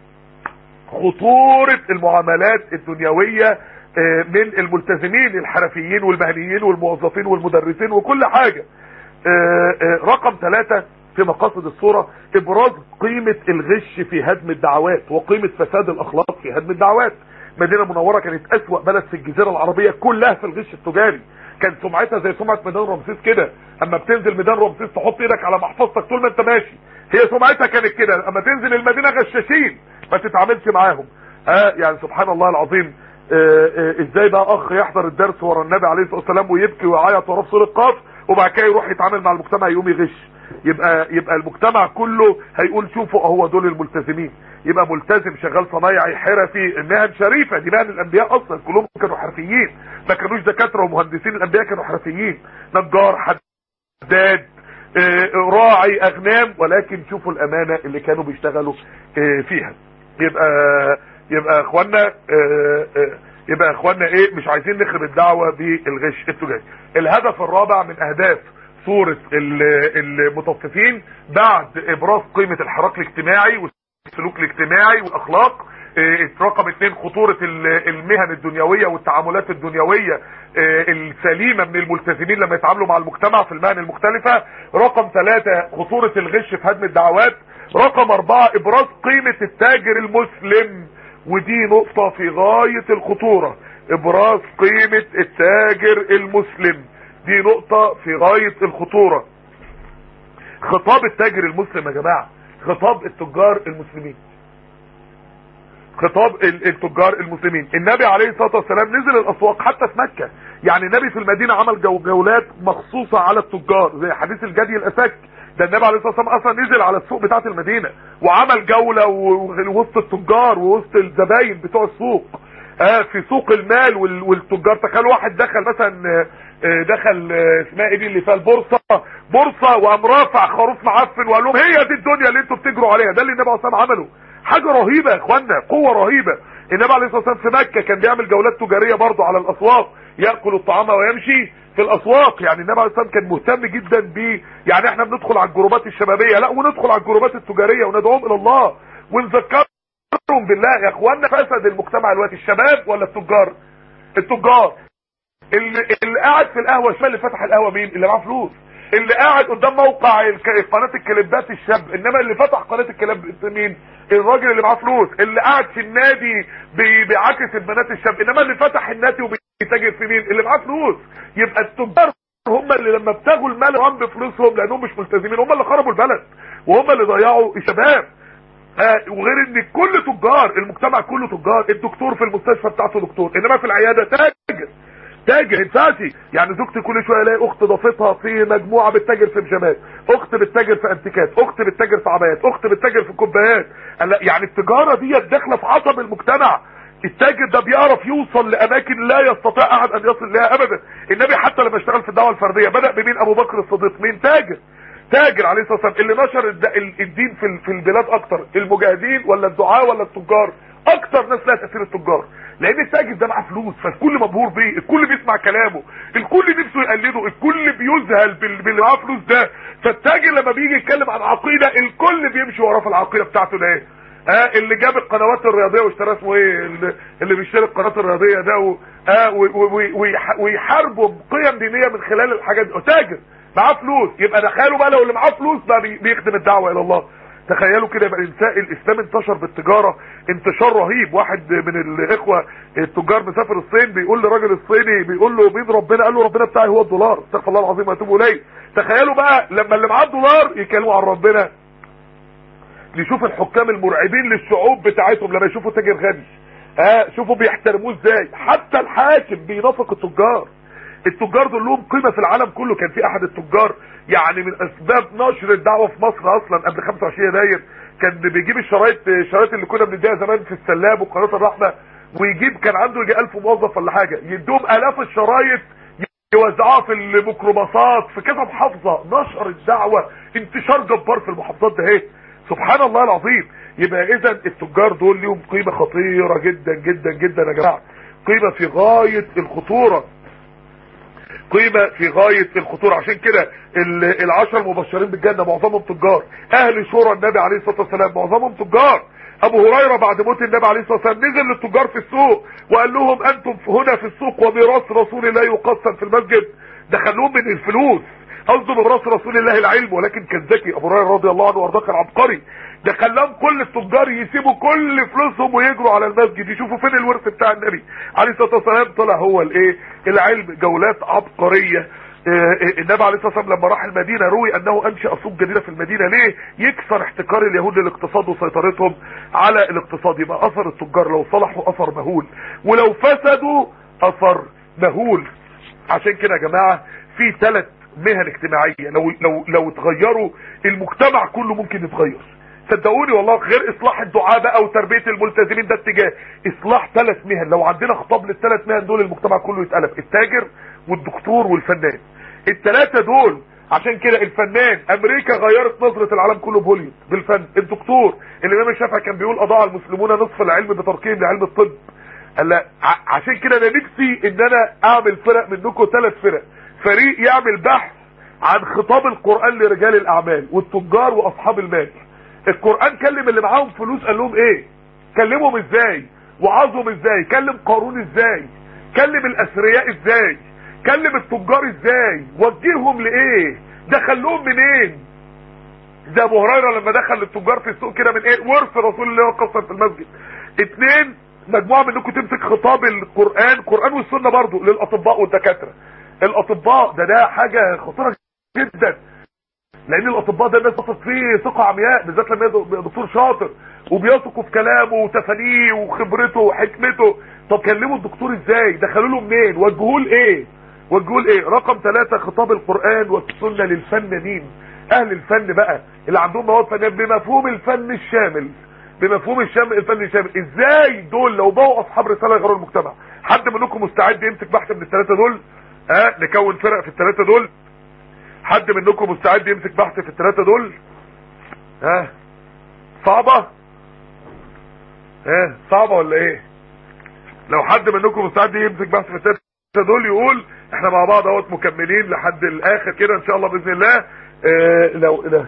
[SPEAKER 4] خطورة المعاملات الدنيوية آه، من الملتزمين الحرفيين والمهنيين والموظفين والمدرسين وكل حاجة آه، آه، رقم ثلاثة في مقاصد الصورة ابراز قيمة الغش في هدم الدعوات وقيمة فساد الاخلاق في هدم الدعوات مدينة منورة كانت اسوأ بلد في الجزيرة العربية كلها في الغش التجاري كان سمعتها زي سمعة ميدان رمسيس كده اما بتنزل ميدان رمسيس تحط ايدك على محفظتك طول ما انت ماشي هي سمعتها كانت كده اما تنزل المدينة غشاشين ما تتعاملش معاهم اه يعني سبحان الله العظيم آه آه ازاي بقى اخ يحضر الدرس ورا النبي عليه الصلاه والسلام ويبكي ويعيط وراه في سوره قاف وبعد كده يروح يتعامل مع المجتمع يقوم يغش يبقى يبقى المجتمع كله هيقول شوفوا اهو دول الملتزمين يبقى ملتزم شغال صنايعي حرفي مهن شريفه دي مهن الانبياء اصلا كلهم كانوا حرفيين ما كانوش دكاتره ومهندسين الانبياء كانوا حرفيين نجار حداد آه، راعي اغنام ولكن شوفوا الامانه اللي كانوا بيشتغلوا آه، فيها يبقى يبقى اخوانا آه، آه، يبقى اخوانا ايه مش عايزين نخرب الدعوه بالغش التجاري الهدف الرابع من اهداف صورة ال- المطففين بعد ابراز قيمة الحراك الاجتماعي والسلوك الاجتماعي والاخلاق آه، رقم اثنين خطورة ال- المهن الدنيوية والتعاملات الدنيوية آه، السليمة من الملتزمين لما يتعاملوا مع المجتمع في المهن المختلفة رقم ثلاثة خطورة الغش في هدم الدعوات رقم اربعة ابراز قيمة التاجر المسلم ودي نقطة في غاية الخطورة ابراز قيمة التاجر المسلم دي نقطة في غاية الخطورة خطاب التاجر المسلم يا جماعة خطاب التجار المسلمين خطاب ال- التجار المسلمين النبي عليه الصلاة والسلام نزل الاسواق حتى في مكة يعني النبي في المدينة عمل جو جولات مخصوصة على التجار زي حديث الجدي الاسك ده النبي عليه الصلاة والسلام اصلا نزل على السوق بتاعت المدينة وعمل جولة و- وسط التجار ووسط الزباين بتوع السوق آه في سوق المال وال- والتجار تخيل واحد دخل مثلا آه، آه، دخل آه، اسمها ايه دي اللي فيها البورصه بورصه وقام رافع خروف معفن وقال لهم هي دي الدنيا اللي انتوا بتجروا عليها ده اللي النبي عليه الصلاه والسلام عمله حاجه رهيبه يا اخوانا قوه رهيبه النبي عليه الصلاه والسلام في مكه كان بيعمل جولات تجاريه برضه على الاسواق ياكل الطعام ويمشي في الاسواق يعني النبي عليه الصلاه والسلام كان مهتم جدا ب يعني احنا بندخل على الجروبات الشبابيه لا وندخل على الجروبات التجاريه وندعوهم الى الله ونذكرهم بالله يا اخوانا فسد المجتمع دلوقتي الشباب ولا التجار التجار اللي, اللي قاعد في القهوه الشمال اللي فتح القهوه مين اللي معاه فلوس اللي قاعد قدام موقع الك- قناه الكليبات الشاب انما اللي فتح قناه الكليب مين الراجل اللي معاه فلوس اللي قاعد في النادي بي- بيعاكس البنات الشاب انما اللي فتح النادي وبيتاجر في مين اللي معاه فلوس يبقى التجار هم اللي لما ابتغوا المال هم بفلوسهم لانهم مش ملتزمين هم اللي خربوا البلد وهم اللي ضيعوا الشباب آه وغير ان كل تجار المجتمع كله تجار الدكتور في المستشفى بتاعته دكتور انما في العياده تاجر تاجر انفاسي يعني زوجتي كل شويه الاقي اخت ضافتها في مجموعه بتتاجر في بيجامات اخت بتتاجر في انتيكات اخت بتتاجر في عبايات اخت بتتاجر في كوبايات قال لا، يعني التجاره ديت داخله في عصب المجتمع التاجر ده بيعرف يوصل لاماكن لا يستطيع احد ان يصل لها ابدا النبي حتى لما اشتغل في الدعوه الفرديه بدا بمين ابو بكر الصديق مين تاجر تاجر عليه الصلاه والسلام اللي نشر الد- ال- الدين في ال- في البلاد اكتر المجاهدين ولا الدعاة ولا التجار اكتر ناس لها تاثير التجار لان التاجر ده معاه فلوس فالكل مبهور بيه الكل بيسمع كلامه الكل نفسه يقلده الكل بيذهل بال- باللي معاه فلوس ده فالتاجر لما بيجي يتكلم عن عقيده الكل بيمشي وراه في العقيده بتاعته ده ايه اه اللي جاب القنوات الرياضيه واشترى اسمه ايه اللي- اللي بيشتري القنوات الرياضيه ده و... اه و- و- و- ويح- ويحاربوا بقيم دينيه من خلال الحاجات دي تاجر معاه فلوس يبقى تخيلوا بقى لو اللي معاه فلوس بقى بي- بيخدم الدعوه الى الله تخيلوا كده يبقى الانسان الاسلام انتشر بالتجاره انتشار رهيب واحد من الاخوه التجار مسافر الصين بيقول لراجل الصيني بيقول له مين ربنا قال له ربنا بتاعي هو الدولار استغفر الله العظيم واتوب اليه تخيلوا بقى لما اللي معاه الدولار يكلموا عن ربنا نشوف الحكام المرعبين للشعوب بتاعتهم لما يشوفوا تاجر غني ها شوفوا بيحترموه ازاي حتى الحاكم بينافق التجار التجار دول لهم قيمه في العالم كله كان في احد التجار يعني من اسباب نشر الدعوه في مصر اصلا قبل 25 يناير كان بيجيب الشرايط الشرايط اللي كنا بنديها زمان في السلاب وقناه الرحمه ويجيب كان عنده يجي 1000 موظف ولا حاجه يدوم الاف الشرايط يوزعوها في الميكروباصات في كذا محافظه نشر الدعوه انتشار جبار في المحافظات ده اهي سبحان الله العظيم يبقى اذا التجار دول ليهم قيمه خطيره جدا جدا جدا يا جماعه قيمه في غايه الخطوره قيمة في غاية الخطورة عشان كده ال- العشر مبشرين بالجنة معظمهم تجار اهل شورى النبي عليه الصلاة والسلام معظمهم تجار ابو هريرة بعد موت النبي عليه الصلاة والسلام نزل للتجار في السوق وقال لهم انتم هنا في السوق وميراث رسول الله يقسم في المسجد دخلوهم من الفلوس قصده ميراث رسول الله العلم ولكن كان ذكي ابو هريره رضي الله عنه وارضاه كان عبقري ده خلاهم كل التجار يسيبوا كل فلوسهم ويجروا على المسجد يشوفوا فين الورث بتاع النبي عليه الصلاه والسلام طلع هو الايه العلم جولات عبقريه آه، النبي عليه الصلاه والسلام لما راح المدينه روي انه انشا سوق جديده في المدينه ليه يكسر احتكار اليهود للاقتصاد وسيطرتهم على الاقتصاد يبقى اثر التجار لو صلحوا اثر مهول ولو فسدوا اثر مهول عشان كده يا جماعه في ثلاث مهن اجتماعيه لو لو لو اتغيروا المجتمع كله ممكن يتغير صدقوني والله غير اصلاح الدعاء بقى وتربيه الملتزمين ده اتجاه اصلاح ثلاث مهن لو عندنا خطاب للثلاث مهن دول المجتمع كله يتقلب التاجر والدكتور والفنان الثلاثه دول عشان كده الفنان امريكا غيرت نظره العالم كله بهوليوود بالفن الدكتور الامام الشافعي كان بيقول اضاع المسلمون نصف العلم بتركهم لعلم الطب قال لا ع- عشان كده انا نفسي ان انا اعمل فرق منكم ثلاث فرق فريق يعمل بحث عن خطاب القرآن لرجال الاعمال والتجار واصحاب المال القرآن كلم اللي معاهم فلوس قال لهم ايه كلمهم ازاي وعظهم ازاي كلم قارون ازاي كلم الاثرياء ازاي كلم التجار ازاي وجههم لايه دخلهم منين ده ابو هريره لما دخل للتجار في السوق كده من ايه ورث رسول الله وقصر في المسجد اتنين مجموعه منكم تمسك خطاب القران القران والسنه برضو للاطباء والدكاتره الاطباء ده ده حاجه خطيره جدا لان الاطباء ده الناس تثق فيه ثقه عمياء بالذات لما يبقى دكتور شاطر وبيثقوا في كلامه وتفانيه وخبرته وحكمته طب كلموا الدكتور ازاي دخلوا له منين وجهوه لايه وجهوه لايه رقم ثلاثة خطاب القران والسنه للفنانين اهل الفن بقى اللي عندهم مواد فنيه بمفهوم الفن الشامل بمفهوم الشام الفن الشامل ازاي دول لو بقوا اصحاب رساله يغيروا المجتمع حد منكم مستعد يمسك بحث من الثلاثه دول ها أه؟ نكون فرق في الثلاثه دول حد منكم مستعد يمسك بحث في الثلاثه دول ها أه؟ صعبه ها أه؟ صعبه ولا ايه لو حد منكم مستعد يمسك بحث في الستة دول يقول احنا مع بعض اهوت مكملين لحد الاخر كده ان شاء الله باذن الله اه لو لا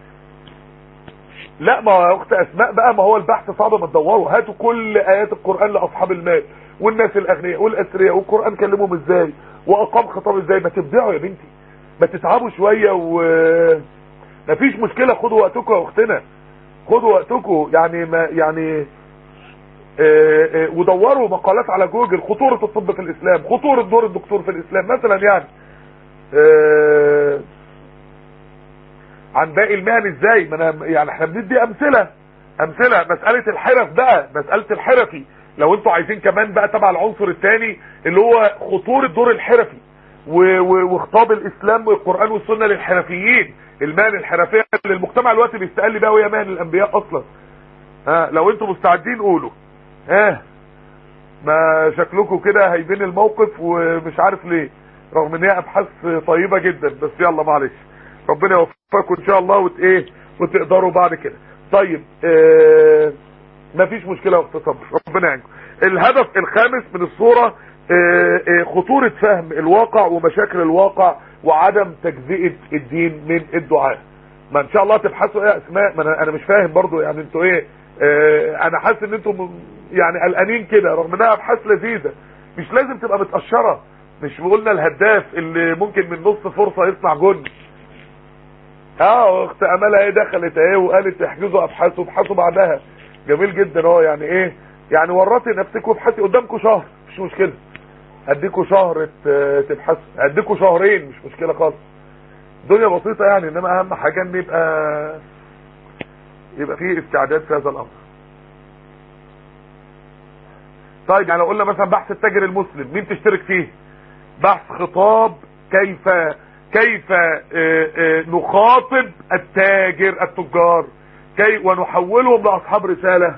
[SPEAKER 4] لا ما هو يا اخت اسماء بقى ما هو البحث صعب ما تدوروا هاتوا كل ايات القران لاصحاب المال والناس الاغنياء والاثرياء والقران كلمهم ازاي واقام خطاب ازاي ما تبدعوا يا بنتي ما تتعبوا شويه و مفيش مشكله خدوا وقتكم يا اختنا خدوا وقتكم يعني ما يعني اه اه ودوروا مقالات على جوجل خطورة الطب في الاسلام خطورة دور الدكتور في الاسلام مثلا يعني اه عن باقي المهن ازاي ما انا يعني احنا بندي امثلة امثلة مسألة الحرف بقى مسألة الحرفي لو انتوا عايزين كمان بقى تبع العنصر الثاني اللي هو خطورة دور الحرفي وخطاب الاسلام والقرآن والسنة للحرفيين المهن الحرفية اللي المجتمع الوقت بيستقل بقى وهي مهن الانبياء اصلا ها لو انتوا مستعدين قولوا ها ما شكلكم كده هيبين الموقف ومش عارف ليه رغم ان هي ابحاث طيبة جدا بس يلا معلش ربنا يوفقكم ان شاء الله وت ايه وتقدروا بعد كده طيب اه مفيش مشكلة وقت صبر ربنا يعينكم الهدف الخامس من الصورة اه اه خطورة فهم الواقع ومشاكل الواقع وعدم تجزئة الدين من الدعاء ما ان شاء الله تبحثوا ايه اسماء ما انا, أنا مش فاهم برضو يعني انتوا ايه اه انا حاسس ان انتوا يعني قلقانين كده رغم انها ابحاث لذيذة مش لازم تبقى متقشرة مش قلنا الهداف اللي ممكن من نص فرصة يصنع جن اه اخت امالها ايه دخلت ايه وقالت احجزوا ابحاث وابحثوا بعدها جميل جدا اه يعني ايه يعني ورطي نفسك وابحثي قدامكم شهر مش مشكله اديكوا شهر تبحثوا اديكوا شهرين مش مشكله خالص الدنيا بسيطه يعني انما اهم حاجه ان يبقى يبقى فيه استعداد في هذا الامر طيب يعني لو قلنا مثلا بحث التاجر المسلم مين تشترك فيه بحث خطاب كيف كيف نخاطب التاجر التجار كي ونحولهم لاصحاب رسالة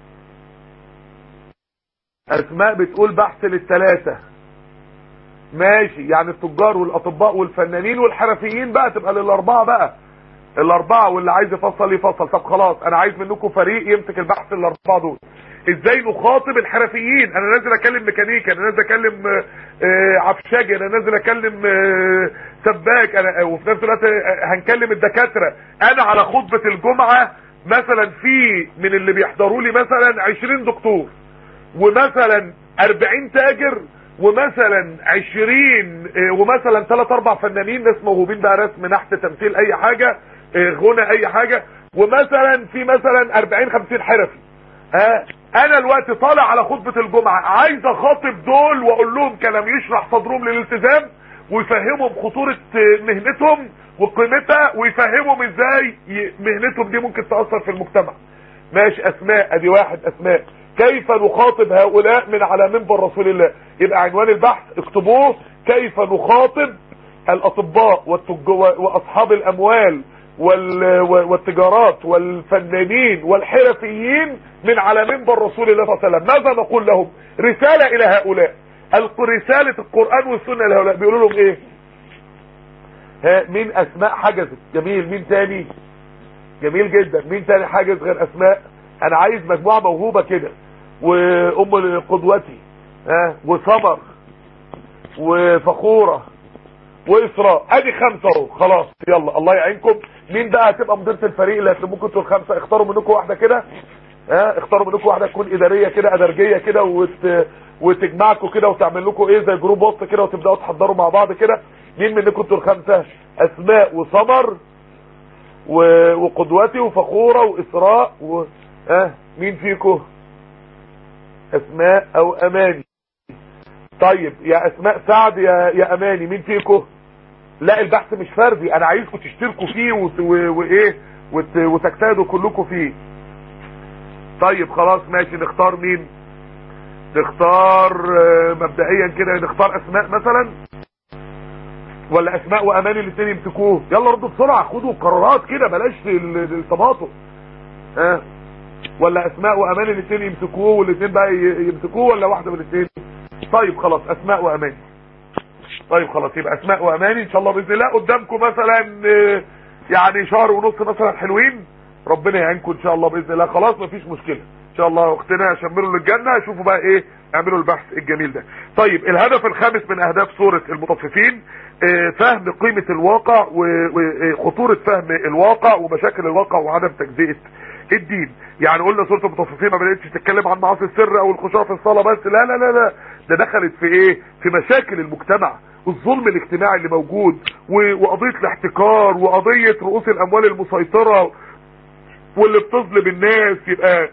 [SPEAKER 4] اسماء بتقول بحث للثلاثة ماشي يعني التجار والاطباء والفنانين والحرفيين بقى تبقى للاربعة بقى الاربعة واللي عايز يفصل يفصل طب خلاص انا عايز منكم فريق يمسك البحث الاربعة دول ازاي نخاطب الحرفيين انا نازل اكلم ميكانيكا انا نازل اكلم آه عفشاجي انا نازل اكلم آه سباك انا وفي نفس الوقت هنكلم الدكاتره انا على خطبه الجمعه مثلا في من اللي بيحضروا لي مثلا 20 دكتور ومثلا 40 تاجر ومثلا 20 آه ومثلا 3 4 فنانين ناس موهوبين بقى رسم نحت تمثيل اي حاجه غنى اي حاجه ومثلا في مثلا 40 50 حرفي ها انا الوقت طالع على خطبة الجمعة عايز اخاطب دول واقول لهم كلام يشرح صدرهم للالتزام ويفهمهم خطورة مهنتهم وقيمتها ويفهمهم ازاي مهنتهم دي ممكن تأثر في المجتمع ماشي اسماء ادي واحد اسماء كيف نخاطب هؤلاء من على منبر رسول الله يبقى عنوان البحث اكتبوه كيف نخاطب الاطباء واصحاب الاموال والتجارات والفنانين والحرفيين من على منبر رسول الله صلى الله عليه وسلم ماذا نقول لهم رسالة الى هؤلاء رسالة القرآن والسنة لهؤلاء بيقولوا لهم ايه ها مين اسماء حجزت جميل مين تاني جميل جدا مين تاني حاجز غير اسماء انا عايز مجموعة موهوبة كده وام قدوتي ها وسمر وفخورة واسراء ادي خمسة اهو خلاص يلا الله يعينكم مين بقى هتبقى مديرة الفريق اللي هتلموكم انتوا الخمسة اختاروا منكم واحدة كده ها اختاروا منكم واحدة تكون ادارية كده ادرجية كده وت... وتجمعكم كده وتعمل لكم ايه زي جروب وسط كده وتبداوا تحضروا مع بعض كده مين منكم انتوا الخمسة اسماء وسمر و... وقدوتي وفخورة واسراء و... ها مين فيكم اسماء او اماني طيب يا اسماء سعد يا يا اماني مين فيكم لا البحث مش فردي انا عايزكم تشتركوا فيه وت... و... وايه وت... وتجتهدوا كلكم فيه طيب خلاص ماشي نختار مين نختار مبدئيا كده نختار اسماء مثلا ولا اسماء وامان الاثنين يمسكوه يلا ردوا بسرعه خدوا قرارات كده بلاش التباطؤ ها أه؟ ولا اسماء وامان الاثنين يمسكوه والاثنين بقى يمسكوه ولا واحده من الاثنين طيب خلاص اسماء وامان طيب خلاص يبقى اسماء وامان ان شاء الله باذن الله قدامكم مثلا يعني شهر ونص مثلا حلوين ربنا يعينكم ان شاء الله باذن الله خلاص مفيش مشكله ان شاء الله اختنا شمروا للجنه شوفوا بقى ايه اعملوا البحث الجميل ده طيب الهدف الخامس من اهداف سورة المطففين آه، فهم قيمة الواقع وخطورة فهم الواقع ومشاكل الواقع وعدم تجزئة الدين يعني قلنا سورة المطففين ما بدأتش تتكلم عن معاصي السر او الخشوع في الصلاة بس لا لا لا لا ده دخلت في ايه في مشاكل المجتمع والظلم الاجتماعي اللي موجود و- وقضية الاحتكار وقضية رؤوس الاموال المسيطرة واللي بتظلم الناس يبقى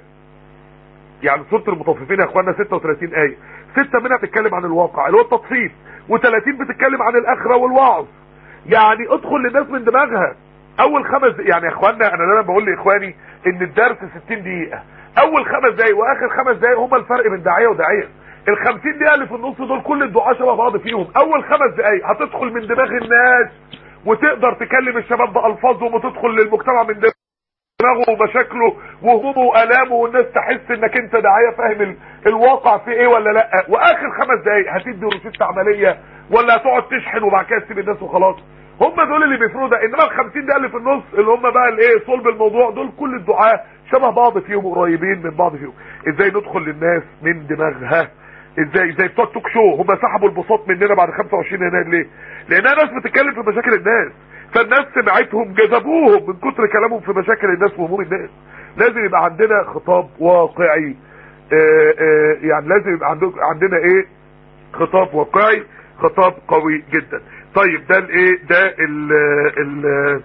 [SPEAKER 4] يعني سورة المطففين يا اخوانا 36 آية ستة منها بتتكلم عن الواقع اللي هو التطفيف و30 بتتكلم عن الاخرة والوعظ يعني ادخل للناس من دماغها اول خمس دقايق يعني يا اخوانا انا دايما بقول لاخواني ان الدرس 60 دقيقة اول خمس دقايق واخر خمس دقايق هما الفرق بين داعية وداعية ال 50 دقيقة اللي في النص دول كل الدعاء شبه بعض فيهم اول خمس دقايق هتدخل من دماغ الناس وتقدر تكلم الشباب بألفاظهم وتدخل للمجتمع من دماغ دماغه ومشاكله وهمومه والامه والناس تحس انك انت داعيه فاهم ال- الواقع في ايه ولا لا واخر خمس دقايق هتدي روشته عمليه ولا هتقعد تشحن وبعد كده تسيب الناس وخلاص هم دول اللي بيفرقوا ده انما ال 50 دقيقه اللي في النص اللي هم بقى الايه صلب الموضوع دول كل الدعاء شبه بعض فيهم قريبين من بعض فيهم ازاي ندخل للناس من دماغها ازاي زي بتوع التوك شو هم سحبوا البساط مننا بعد 25 يناير ليه لانها ناس بتتكلم في مشاكل الناس فالناس سمعتهم جذبوهم من كتر كلامهم في مشاكل الناس وهموم الناس لازم يبقى عندنا خطاب واقعي آه، آه، يعني لازم يبقى عندك- عندنا ايه خطاب واقعي خطاب قوي جدا طيب ده الايه ده ال ال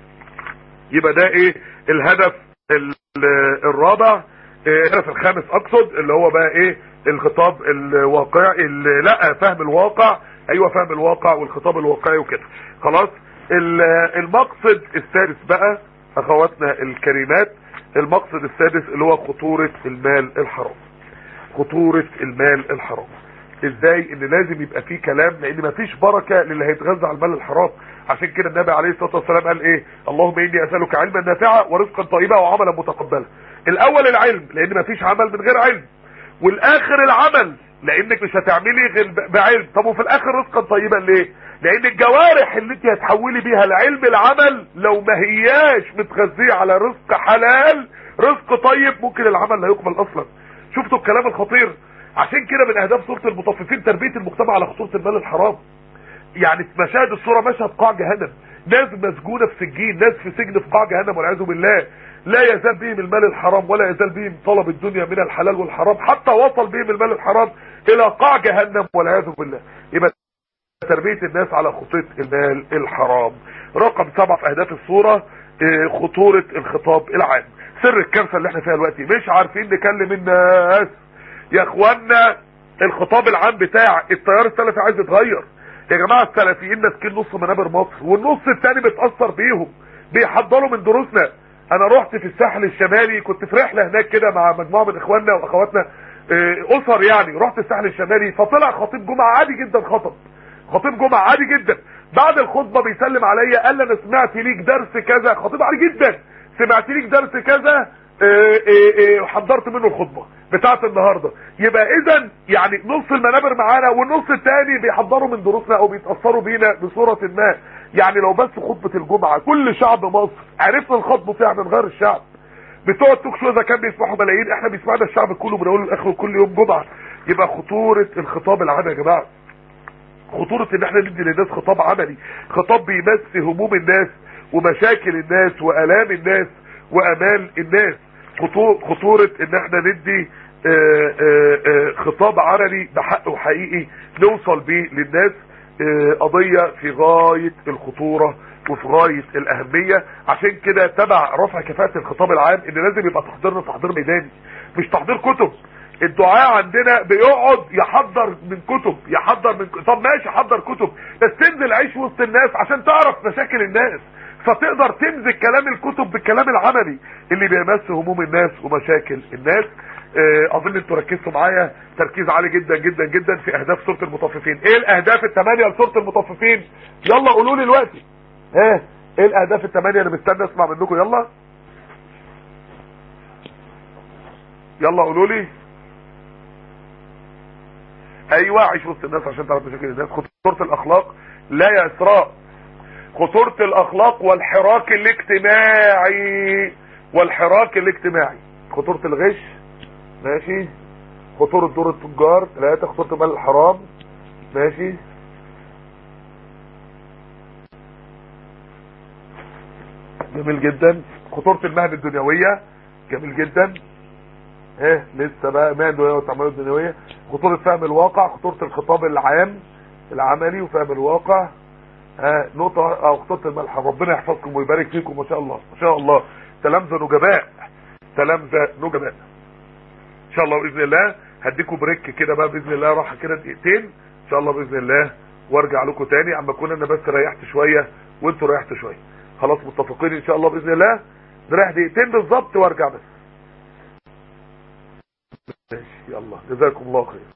[SPEAKER 4] يبقى ده ايه الهدف ال- الرابع آه، الهدف الخامس اقصد اللي هو بقى ايه الخطاب الواقعي ال- لا فهم الواقع ايوه فهم الواقع والخطاب الواقعي وكده خلاص ال- المقصد السادس بقى اخواتنا الكريمات المقصد السادس اللي هو خطورة المال الحرام خطورة المال الحرام ازاي ان لازم يبقى فيه كلام لان مفيش بركة للي هيتغذى على المال الحرام عشان كده النبي عليه الصلاة والسلام قال ايه اللهم اني اسألك علما نافعا ورزقا طيبا وعملا متقبلا الاول العلم لان مفيش عمل من غير علم والاخر العمل لانك مش هتعملي غير ب- بعلم طب وفي الاخر رزقا طيبا ليه لان الجوارح اللي انت هتحولي بيها العلم العمل لو ما هياش متغذية على رزق حلال رزق طيب ممكن العمل لا يقبل اصلا شفتوا الكلام الخطير عشان كده من اهداف سوره المطففين تربيه المجتمع على خطوره المال الحرام يعني في مشاهد الصوره مشهد قاع جهنم ناس مسجونه في سجين ناس في سجن في قاع جهنم والعياذ بالله لا يزال بهم المال الحرام ولا يزال بهم طلب الدنيا من الحلال والحرام حتى وصل بهم المال الحرام الى قاع جهنم والعياذ بالله يبقى تربية الناس على خطوط المال الحرام رقم سبعة في اهداف الصورة آه، خطورة الخطاب العام سر الكارثة اللي احنا فيها دلوقتي مش عارفين نكلم الناس يا اخوانا الخطاب العام بتاع التيار السلفي عايز يتغير يا جماعة السلفيين ماسكين نص منابر مصر والنص التاني متأثر بيهم بيحضروا من دروسنا انا رحت في الساحل الشمالي كنت في رحلة هناك كده مع مجموعة من اخواننا واخواتنا آه، اسر يعني رحت الساحل الشمالي فطلع خطيب جمعة عادي جدا خطب خطيب جمعة عادي جدا بعد الخطبة بيسلم عليا قال لي انا سمعت ليك درس كذا خطيب عادي جدا سمعت ليك درس كذا آه، آه، آه، حضرت منه الخطبة بتاعت النهاردة يبقى اذا يعني نص المنابر معانا والنص التاني بيحضروا من دروسنا او بيتأثروا بينا بصورة ما يعني لو بس خطبة الجمعة كل شعب مصر عرفنا الخطبة فيها من غير الشعب بتوع التوك شو اذا كان بيسمعوا ملايين احنا بيسمعنا الشعب كله من اول لاخره كل يوم جمعة يبقى خطورة الخطاب العام يا جماعة خطورة ان احنا ندي للناس خطاب عملي خطاب بيمس هموم الناس ومشاكل الناس والام الناس وامال الناس خطو- خطورة ان احنا ندي آه، آه، آه، خطاب عملي بحق وحقيقي نوصل بيه للناس آه، قضية في غاية الخطورة وفي غاية الأهمية عشان كده تبع رفع كفاءة الخطاب العام ان لازم يبقى تحضيرنا تحضير ميداني مش تحضير كتب الدعاء عندنا بيقعد يحضر من كتب يحضر من طب ماشي حضر كتب بس تنزل عيش وسط الناس عشان تعرف مشاكل الناس فتقدر تمزج كلام الكتب بالكلام العملي اللي بيمس هموم الناس ومشاكل الناس آه، اظن انتوا ركزتوا معايا تركيز عالي جدا جدا جدا في اهداف سوره المطففين ايه الاهداف الثمانيه لسوره المطففين يلا قولوا لي دلوقتي ها ايه الاهداف الثمانيه انا مستني اسمع منكم يلا يلا قولوا لي ايوه عيش وسط الناس عشان تعرف مشاكل الناس خطوره الاخلاق لا يا اسراء خطوره الاخلاق والحراك الاجتماعي والحراك الاجتماعي خطوره الغش ماشي خطورة دور التجار ثلاثة خطورة المال الحرام ماشي جميل جدا خطورة المهن الدنيوية جميل جدا ايه لسه بقى مهن الدنيوية والتعاملات الدنيوية خطورة فهم الواقع خطورة الخطاب العام العملي وفهم الواقع آه نقطة او خطورة المال الحرام ربنا يحفظكم ويبارك فيكم ما شاء الله ما شاء الله تلامذة نجباء تلامذة نجباء ان شاء الله باذن الله هديكم بريك كده بقى باذن الله راحه كده دقيقتين ان شاء الله باذن الله وارجع لكم تاني اما اكون انا بس ريحت شويه وانتوا ريحتوا شويه خلاص متفقين ان شاء الله باذن الله نريح دقيقتين بالظبط وارجع بس ماشي يلا جزاكم الله خير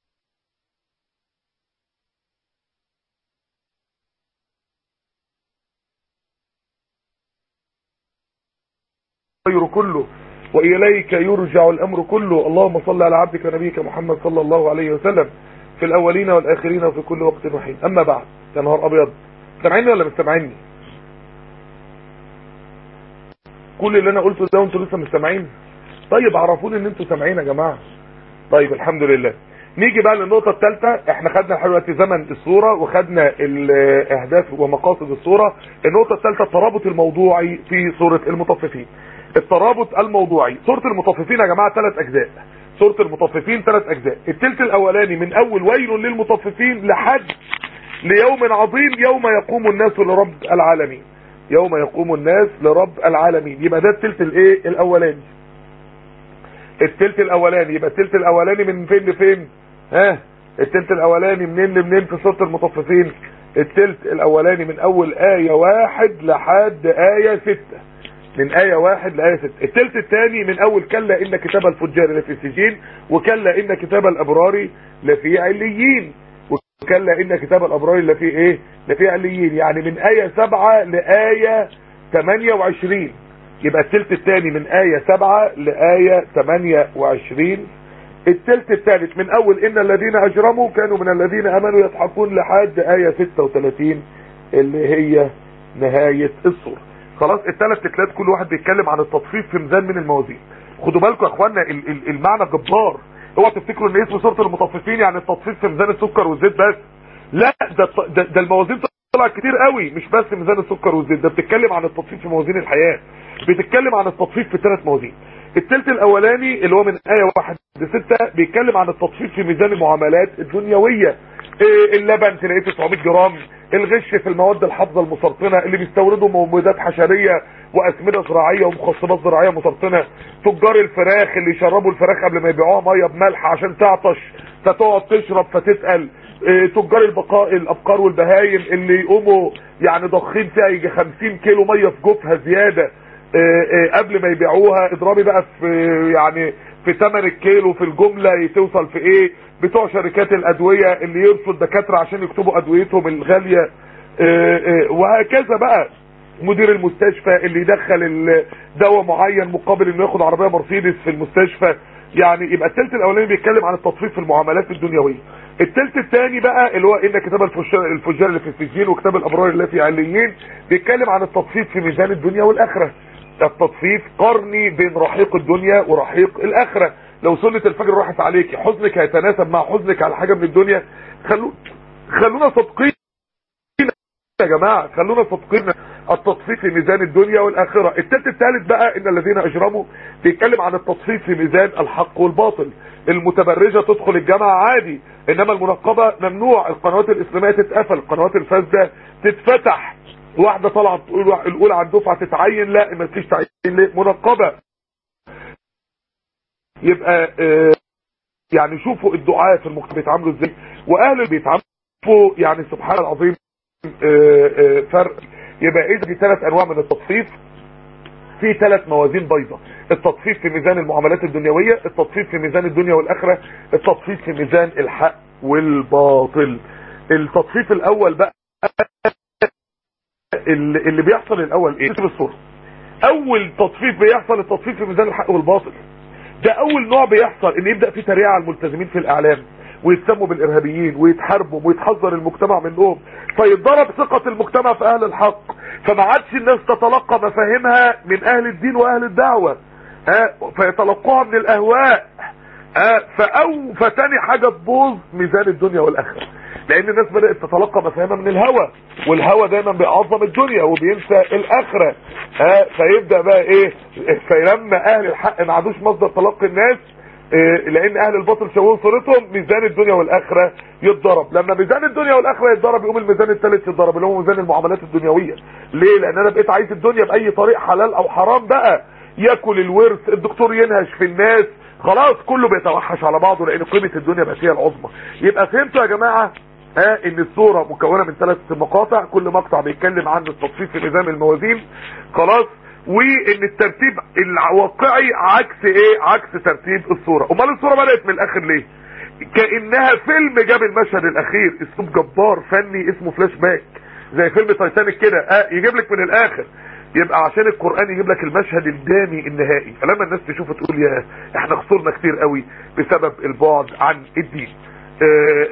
[SPEAKER 4] الخير كله وإليك يرجع الأمر كله اللهم صل على عبدك ونبيك محمد صلى الله عليه وسلم في الأولين والآخرين وفي كل وقت وحين أما بعد يا نهار أبيض سامعيني ولا مش سامعيني كل اللي أنا قلته ده وانتوا لسه مش سامعين طيب عرفوني ان انتوا سامعين يا جماعة طيب الحمد لله نيجي بقى للنقطة الثالثة احنا خدنا لحد دلوقتي زمن الصورة وخدنا الاهداف ومقاصد الصورة النقطة الثالثة الترابط الموضوعي في صورة المطففين الترابط الموضوعي صورة المطففين يا جماعة ثلاث اجزاء صورة المطففين ثلاث اجزاء التلت الاولاني من اول ويل للمطففين لحد ليوم عظيم يوم يقوم الناس لرب العالمين يوم يقوم الناس لرب العالمين يبقى ده التلت الايه الاولاني التلت الاولاني يبقى التلت الاولاني من فين لفين ها التلت الاولاني منين لمنين في سورة المطففين التلت الاولاني من اول آية واحد لحد آية ستة من آية واحد لآية ستة التلت الثاني من اول كلا ان كتاب الفجار لفي السجين وكلا ان كتاب الابرار لفي عليين وكلا ان كتاب الابرار لفي ايه لفي عليين يعني من آية سبعة لآية 28 يبقى التلت الثاني من آية 7 لآية 28 التلت الثالث من أول إن الذين أجرموا كانوا من الذين أمنوا يضحكون لحد آية 36 اللي هي نهاية الصورة خلاص الثلاث تتلات كل واحد بيتكلم عن التطفيف في ميزان من الموازين خدوا بالكم يا اخوانا المعنى جبار اوعوا تفتكروا ان اسم سوره المطففين يعني التطفيف في ميزان السكر والزيت بس لا ده ده, ده الموازين طلعت كتير قوي مش بس ميزان السكر والزيت ده بتتكلم عن التطفيف في موازين الحياه بتتكلم عن التطفيف في ثلاث موازين التلت الاولاني اللي هو من ايه واحد لستة بيتكلم عن التطفيف في ميزان المعاملات الدنيوية إيه اللبن تلاقيه 900 جرام الغش في المواد الحافظة المسرطنة اللي بيستوردوا مبيدات حشرية واسمدة زراعية ومخصبات زراعية مسرطنة تجار الفراخ اللي يشربوا الفراخ قبل ما يبيعوها مية بملح عشان تعطش فتقعد تشرب فتتقل إيه تجار البقاء الابقار والبهايم اللي يقوموا يعني ضخين فيها يجي 50 كيلو مية في جوفها زيادة إيه قبل ما يبيعوها اضربي بقى في يعني في ثمن الكيلو في الجملة توصل في ايه بتوع شركات الادوية اللي يرسوا الدكاترة عشان يكتبوا ادويتهم الغالية إيه وهكذا بقى مدير المستشفى اللي يدخل دواء معين مقابل انه ياخد عربية مرسيدس في المستشفى يعني يبقى التلت الاولاني بيتكلم عن التطفيف في المعاملات الدنيوية التلت الثاني بقى اللي هو ان كتاب الفجار, الفجار اللي في السجين وكتاب الابرار اللي في عليين بيتكلم عن التطفيف في ميزان الدنيا والاخره التطفيف قرني بين رحيق الدنيا ورحيق الاخره لو سنة الفجر راحت عليك حزنك هيتناسب مع حزنك على حاجة من الدنيا خلو خلونا صادقين يا جماعة خلونا صادقين التطفيف في ميزان الدنيا والاخرة التالت الثالث بقى ان الذين اجرموا بيتكلم عن التطفيف في ميزان الحق والباطل المتبرجة تدخل الجامعة عادي انما المنقبة ممنوع القنوات الاسلامية تتقفل القنوات الفاسدة تتفتح واحدة طلعت تقول الاولى على الدفعة تتعين لا ما فيش تعيين ليه منقبة يبقى اه يعني شوفوا الدعاء في المجتمع بيتعاملوا ازاي واهل بيتعاملوا يعني سبحان العظيم اه اه فرق يبقى اذا في ثلاث انواع من التطفيف في ثلاث موازين بيضاء التطفيف في ميزان المعاملات الدنيوية التطفيف في ميزان الدنيا والاخرة التطفيف في ميزان الحق والباطل التطفيف الاول بقى اللي بيحصل الاول ايه في الصورة اول تطفيف بيحصل التطفيف في ميزان الحق والباطل ده اول نوع بيحصل ان يبدأ في تريقة على الملتزمين في الاعلام ويتسموا بالارهابيين ويتحاربوا ويتحذر المجتمع منهم فيتضرب ثقة المجتمع في اهل الحق فما عادش الناس تتلقى مفاهيمها من اهل الدين واهل الدعوة ها فيتلقوها من الاهواء آه فأو فتاني حاجة تبوظ ميزان الدنيا والآخرة لأن الناس بدأت تتلقى مفاهيمها من الهوى والهوى دايما بيعظم الدنيا وبينسى الآخرة آه فيبدأ بقى إيه فلما أهل الحق ما عادوش مصدر تلقي الناس إيه لان اهل الباطل شوهوا صورتهم ميزان الدنيا والاخره يتضرب لما ميزان الدنيا والاخره يتضرب يقوم الميزان الثالث يتضرب اللي هو ميزان المعاملات الدنيويه ليه لان انا بقيت عايز الدنيا باي طريق حلال او حرام بقى ياكل الورث الدكتور ينهش في الناس خلاص كله بيتوحش على بعضه لان قيمه الدنيا بقت هي العظمى يبقى فهمتوا يا جماعه ها ان الصوره مكونه من ثلاث مقاطع كل مقطع بيتكلم عن التصفيف في نظام الموازين خلاص وان الترتيب الواقعي عكس ايه عكس ترتيب الصورة امال الصورة بدأت من الاخر ليه كأنها فيلم جاب المشهد الاخير اسلوب جبار فني اسمه فلاش باك زي فيلم تايتانيك كده اه يجيب لك من الاخر يبقى عشان القرآن يجيب لك المشهد الدامي النهائي فلما الناس تشوف تقول يا احنا خسرنا كتير قوي بسبب البعد عن الدين آآ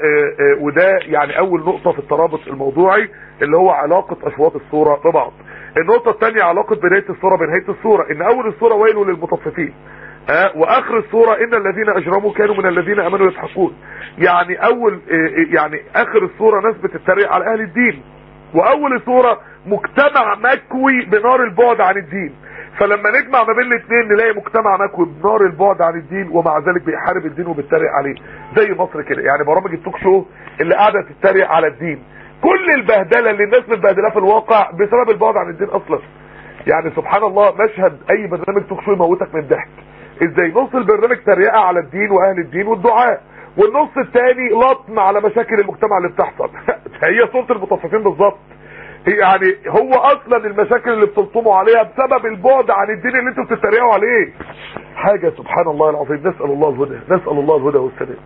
[SPEAKER 4] آآ وده يعني اول نقطة في الترابط الموضوعي اللي هو علاقة اشواط الصورة ببعض النقطة الثانية علاقة بداية الصورة بنهاية الصورة ان اول الصورة ويل للمطففين أه واخر الصورة ان الذين اجرموا كانوا من الذين امنوا يضحكون يعني اول يعني اخر الصورة ناس بتتريق على اهل الدين واول الصورة مجتمع مكوي بنار البعد عن الدين فلما نجمع ما بين الاثنين نلاقي مجتمع مكوي بنار البعد عن الدين ومع ذلك بيحارب الدين وبيتريق عليه زي مصر كده يعني برامج التوك شو اللي قاعده تتريق على الدين كل البهدله اللي الناس متبهدلها في الواقع بسبب البعد عن الدين اصلا يعني سبحان الله مشهد اي برنامج توك شو يموتك من الضحك ازاي نص البرنامج تريقه على الدين واهل الدين والدعاء والنص الثاني لطم على مشاكل المجتمع اللي بتحصل هي صوره المطففين بالظبط يعني هو اصلا المشاكل اللي بتلطموا عليها بسبب البعد عن الدين اللي انتوا بتتريقوا عليه حاجه سبحان الله العظيم نسال الله الهدى نسال الله الهدى والسداد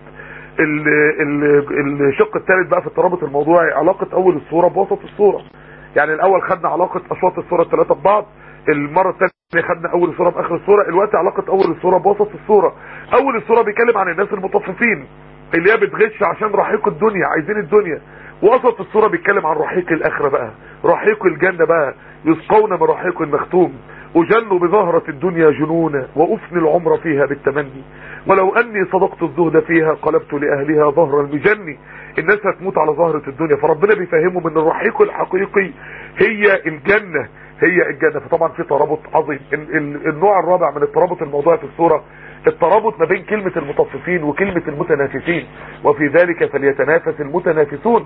[SPEAKER 4] الشق الثالث بقى في الترابط الموضوعي علاقة اول الصورة بوسط الصورة يعني الاول خدنا علاقة اشواط الصورة الثلاثة ببعض المرة الثانية خدنا اول الصورة باخر الصورة الوقت علاقة اول الصورة بوسط الصورة اول الصورة بيتكلم عن الناس المطففين اللي هي بتغش عشان رحيق الدنيا عايزين الدنيا وسط الصورة بيتكلم عن رحيق الاخرة بقى رحيق الجنة بقى يسقون من رحيق مختوم وجنوا بظهرة الدنيا جنونا وأفني العمر فيها بالتمني ولو أني صدقت الزهد فيها قلبت لأهلها ظهر المجني الناس هتموت على ظهرة الدنيا فربنا بيفهمهم ان الرحيق الحقيقي هي الجنة هي الجنة فطبعا في ترابط عظيم النوع الرابع من الترابط الموضوعي في الصورة الترابط ما بين كلمة المطففين وكلمة المتنافسين وفي ذلك فليتنافس المتنافسون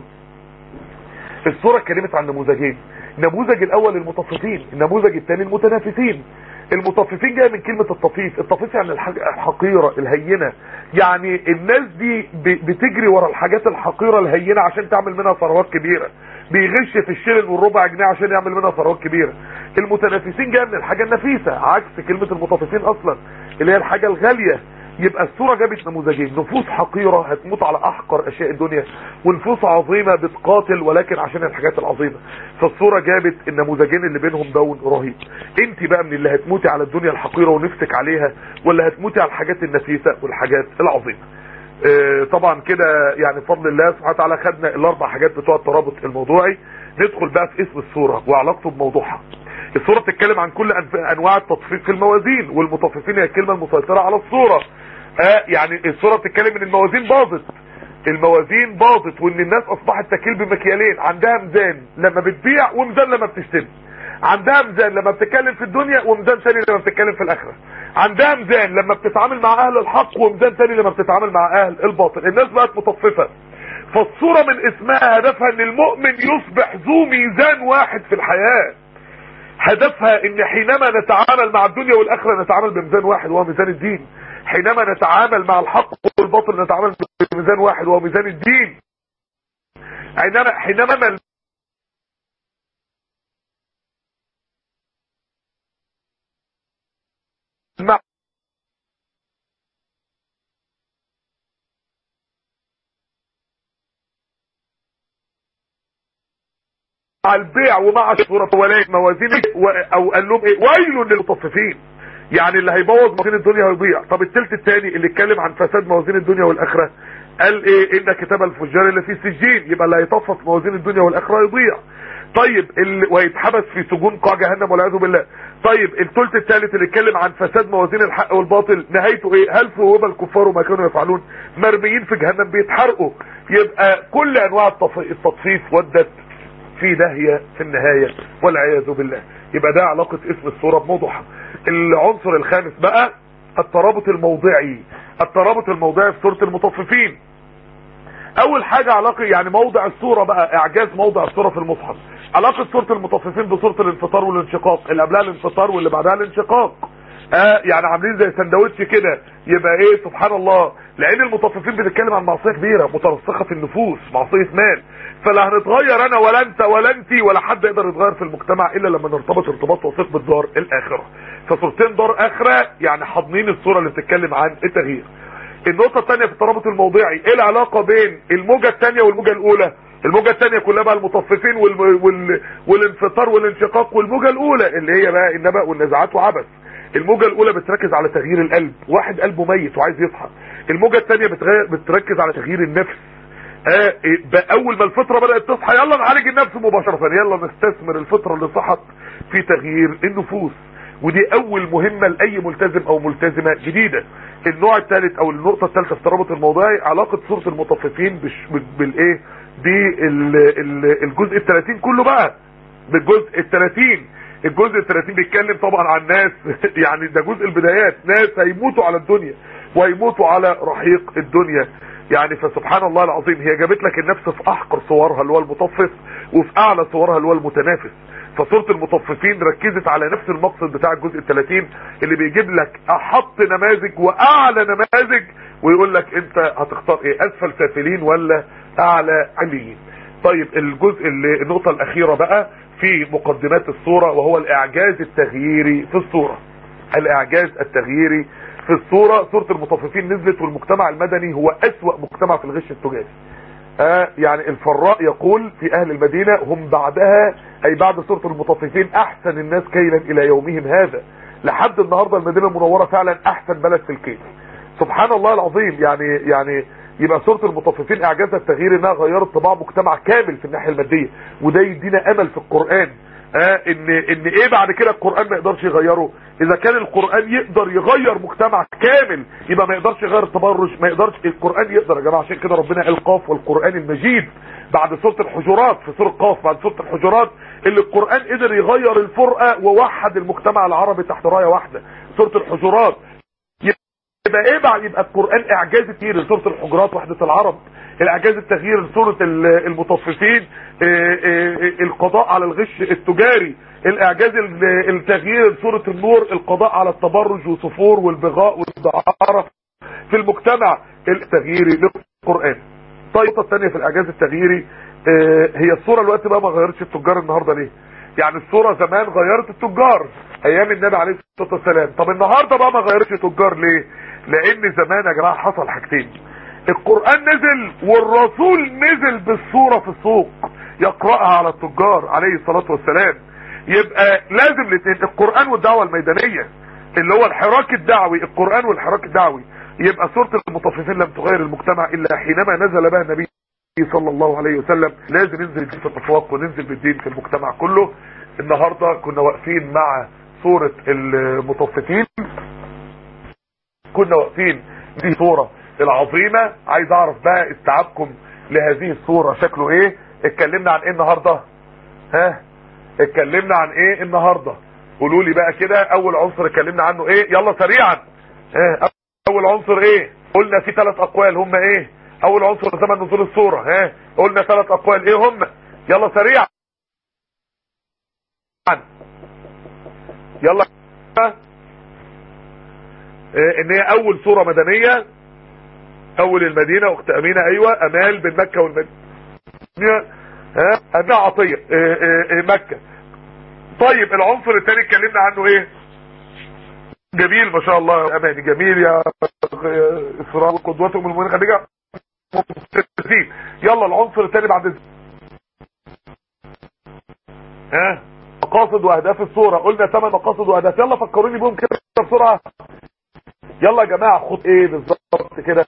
[SPEAKER 4] الصورة اتكلمت عن نموذجين النموذج الاول المطففين النموذج الثاني المتنافسين المطففين جايه من كلمة الطفيف الطفيف يعني الحقيرة الهينة يعني الناس دي بتجري ورا الحاجات الحقيرة الهينة عشان تعمل منها ثروات كبيرة بيغش في الشلل والربع جنيه عشان يعمل منها ثروات كبيرة المتنافسين جايه من الحاجة النفيسة عكس كلمة المطففين اصلا اللي هي الحاجة الغالية يبقى الصورة جابت نموذجين نفوس حقيرة هتموت على احقر اشياء الدنيا ونفوس عظيمة بتقاتل ولكن عشان الحاجات العظيمة فالصورة جابت النموذجين اللي بينهم دون رهيب انت بقى من اللي هتموتي على الدنيا الحقيرة ونفسك عليها ولا هتموتي على الحاجات النفيسة والحاجات العظيمة اه طبعا كده يعني بفضل الله سبحانه وتعالى خدنا الاربع حاجات بتوع الترابط الموضوعي ندخل بقى في اسم الصورة وعلاقته بموضوعها الصورة بتتكلم عن كل انواع التطفيف في الموازين والمطففين هي الكلمة المسيطرة على الصورة آه يعني الصورة بتتكلم ان الموازين باظت الموازين باظت وان الناس اصبحت تكيل بمكيالين عندها ميزان لما بتبيع وميزان لما بتشتري عندها ميزان لما بتتكلم في الدنيا وميزان تاني لما بتتكلم في الاخرة عندها ميزان لما بتتعامل مع اهل الحق وميزان تاني لما بتتعامل مع اهل الباطل الناس بقت مطففة فالصورة من اسمها هدفها ان المؤمن يصبح ذو ميزان واحد في الحياة هدفها ان حينما نتعامل مع الدنيا والاخرة نتعامل بميزان واحد وهو ميزان الدين حينما نتعامل مع الحق والباطل نتعامل بميزان واحد وهو ميزان الدين حينما حينما مع مع البيع ومع الصورة ولكن موازين او قال لهم ايه ويل للمطففين يعني اللي هيبوظ موازين الدنيا هيضيع طب التلت الثاني اللي اتكلم عن فساد موازين الدنيا والاخره قال ايه ان كتاب الفجار اللي فيه السجين يبقى اللي هيطفف موازين الدنيا والاخره يضيع طيب اللي ويتحبس في سجون قاع جهنم والعياذ بالله طيب الثلث الثالث اللي اتكلم عن فساد موازين الحق والباطل نهايته ايه هل فوهم الكفار وما كانوا يفعلون مرميين في جهنم بيتحرقوا يبقى كل انواع التف- التطفيف ودت في داهية في النهاية والعياذ بالله يبقى ده علاقة اسم الصورة بموضوعها العنصر الخامس بقى الترابط الموضعي الترابط الموضعي في سورة المطففين اول حاجة علاقة يعني موضع الصورة بقى اعجاز موضع الصورة في المصحف علاقة سورة المطففين بسورة الانفطار والانشقاق اللي قبلها الانفطار واللي بعدها الانشقاق آه يعني عاملين زي سندوتش كده يبقى ايه سبحان الله لان المطففين بتتكلم عن معصيه كبيره مترسخه في النفوس معصيه مال فلا هنتغير انا ولا انت ولا انت ولا حد يقدر يتغير في المجتمع الا لما نرتبط ارتباط وثيق بالدار الاخره فصورتين دار اخره يعني حاضنين الصوره اللي بتتكلم عن التغيير النقطه الثانيه في الترابط الموضعي ايه العلاقه بين الموجه الثانيه والموجه الاولى الموجه الثانيه كلها بقى المطففين وال... وال... والانفطار والانشقاق والموجه الاولى اللي هي بقى النبأ والنزعات وعبث الموجة الاولى بتركز على تغيير القلب واحد قلبه ميت وعايز يصحى الموجة الثانية بتغير... بتركز على تغيير النفس آه إيه، بقى اول ما الفطرة بدأت تصحى يلا نعالج النفس مباشرة يلا نستثمر الفطرة اللي صحت في تغيير النفوس ودي اول مهمة لاي ملتزم او ملتزمة جديدة النوع الثالث او النقطة الثالثة في الترابط الموضوعي علاقة سورة المطففين بش... بال- بالايه بالجزء ال 30 كله بقى بالجزء ال 30 الجزء ال 30 بيتكلم طبعا عن ناس يعني ده جزء البدايات ناس هيموتوا على الدنيا وهيموتوا على رحيق الدنيا يعني فسبحان الله العظيم هي جابت لك النفس في احقر صورها اللي هو المطفف وفي اعلى صورها اللي هو المتنافس فصورة المطففين ركزت على نفس المقصد بتاع الجزء ال 30 اللي بيجيب لك احط نماذج واعلى نماذج ويقول لك انت هتختار ايه اسفل سافلين ولا اعلى عليين طيب الجزء اللي النقطة الاخيرة بقى في مقدمات الصورة وهو الاعجاز التغييري في الصورة الاعجاز التغييري في الصورة صورة المطففين نزلت والمجتمع المدني هو اسوأ مجتمع في الغش التجاري آه يعني الفراء يقول في اهل المدينة هم بعدها اي بعد سورة المطففين احسن الناس كيلا الى يومهم هذا لحد النهاردة المدينة المنورة فعلا احسن بلد في الكيل سبحان الله العظيم يعني يعني يبقى سورة المطففين اعجازها التغيير انها غيرت طباع مجتمع كامل في الناحية المادية وده يدينا امل في القرآن آه ان ان ايه بعد كده القرآن ما يقدرش يغيره اذا كان القرآن يقدر يغير مجتمع كامل يبقى ما يقدرش يغير التبرج ما يقدرش القرآن يقدر يا جماعة عشان كده ربنا قال قاف والقرآن المجيد بعد سورة الحجرات في سورة قاف بعد سورة الحجرات اللي القرآن قدر يغير الفرقة ووحد المجتمع العربي تحت راية واحدة سورة الحجرات يبقى ايه بعد يبقى القرآن اعجاز كتير سورة الحجرات وحدة العرب الاعجاز التغيير سورة ال- المطففين اه، اه، القضاء على الغش التجاري الاعجاز ال- التغيير سورة النور القضاء على التبرج والصفور والبغاء والدعارة في المجتمع التغييري للقرآن طيب النقطة الثانية في الاعجاز التغييري اه، هي الصورة الوقت بقى ما غيرتش التجار النهاردة ليه يعني الصورة زمان غيرت التجار ايام النبي عليه الصلاة والسلام طب النهاردة بقى ما غيرتش التجار ليه لان زمان يا جماعة حصل حاجتين القرآن نزل والرسول نزل بالصورة في السوق يقرأها على التجار عليه الصلاة والسلام يبقى لازم الاثنين القرآن والدعوة الميدانية اللي هو الحراك الدعوي القرآن والحراك الدعوي يبقى سورة المطففين لم تغير المجتمع الا حينما نزل بها النبي صلى الله عليه وسلم لازم ننزل في الاسواق وننزل بالدين في المجتمع كله النهاردة كنا واقفين مع سورة المطففين كنا واقفين دي صورة العظيمة عايز اعرف بقى استيعابكم لهذه الصورة شكله ايه اتكلمنا عن ايه النهاردة ها اتكلمنا عن ايه النهاردة قولوا لي بقى كده اول عنصر اتكلمنا عنه ايه يلا سريعا ها اول عنصر ايه قلنا في ثلاث اقوال هم ايه اول عنصر زمن نزول الصورة ها قلنا ثلاث اقوال ايه هم يلا سريعا يلا إيه ان هي اول صورة مدنية اول المدينة اخت امينة ايوه امال بين مكة والمدينة ها انها عطية إيه إيه إيه مكة طيب العنصر الثاني اتكلمنا عنه ايه جميل ما شاء الله يا اماني جميل يا اسراء قدوتهم المؤمنين خديجة ممتازين يلا العنصر الثاني بعد الز- ها مقاصد واهداف الصورة قلنا ثمان مقاصد واهداف يلا فكروني بهم كده بسرعة يلا يا جماعة خط ايه بالظبط كده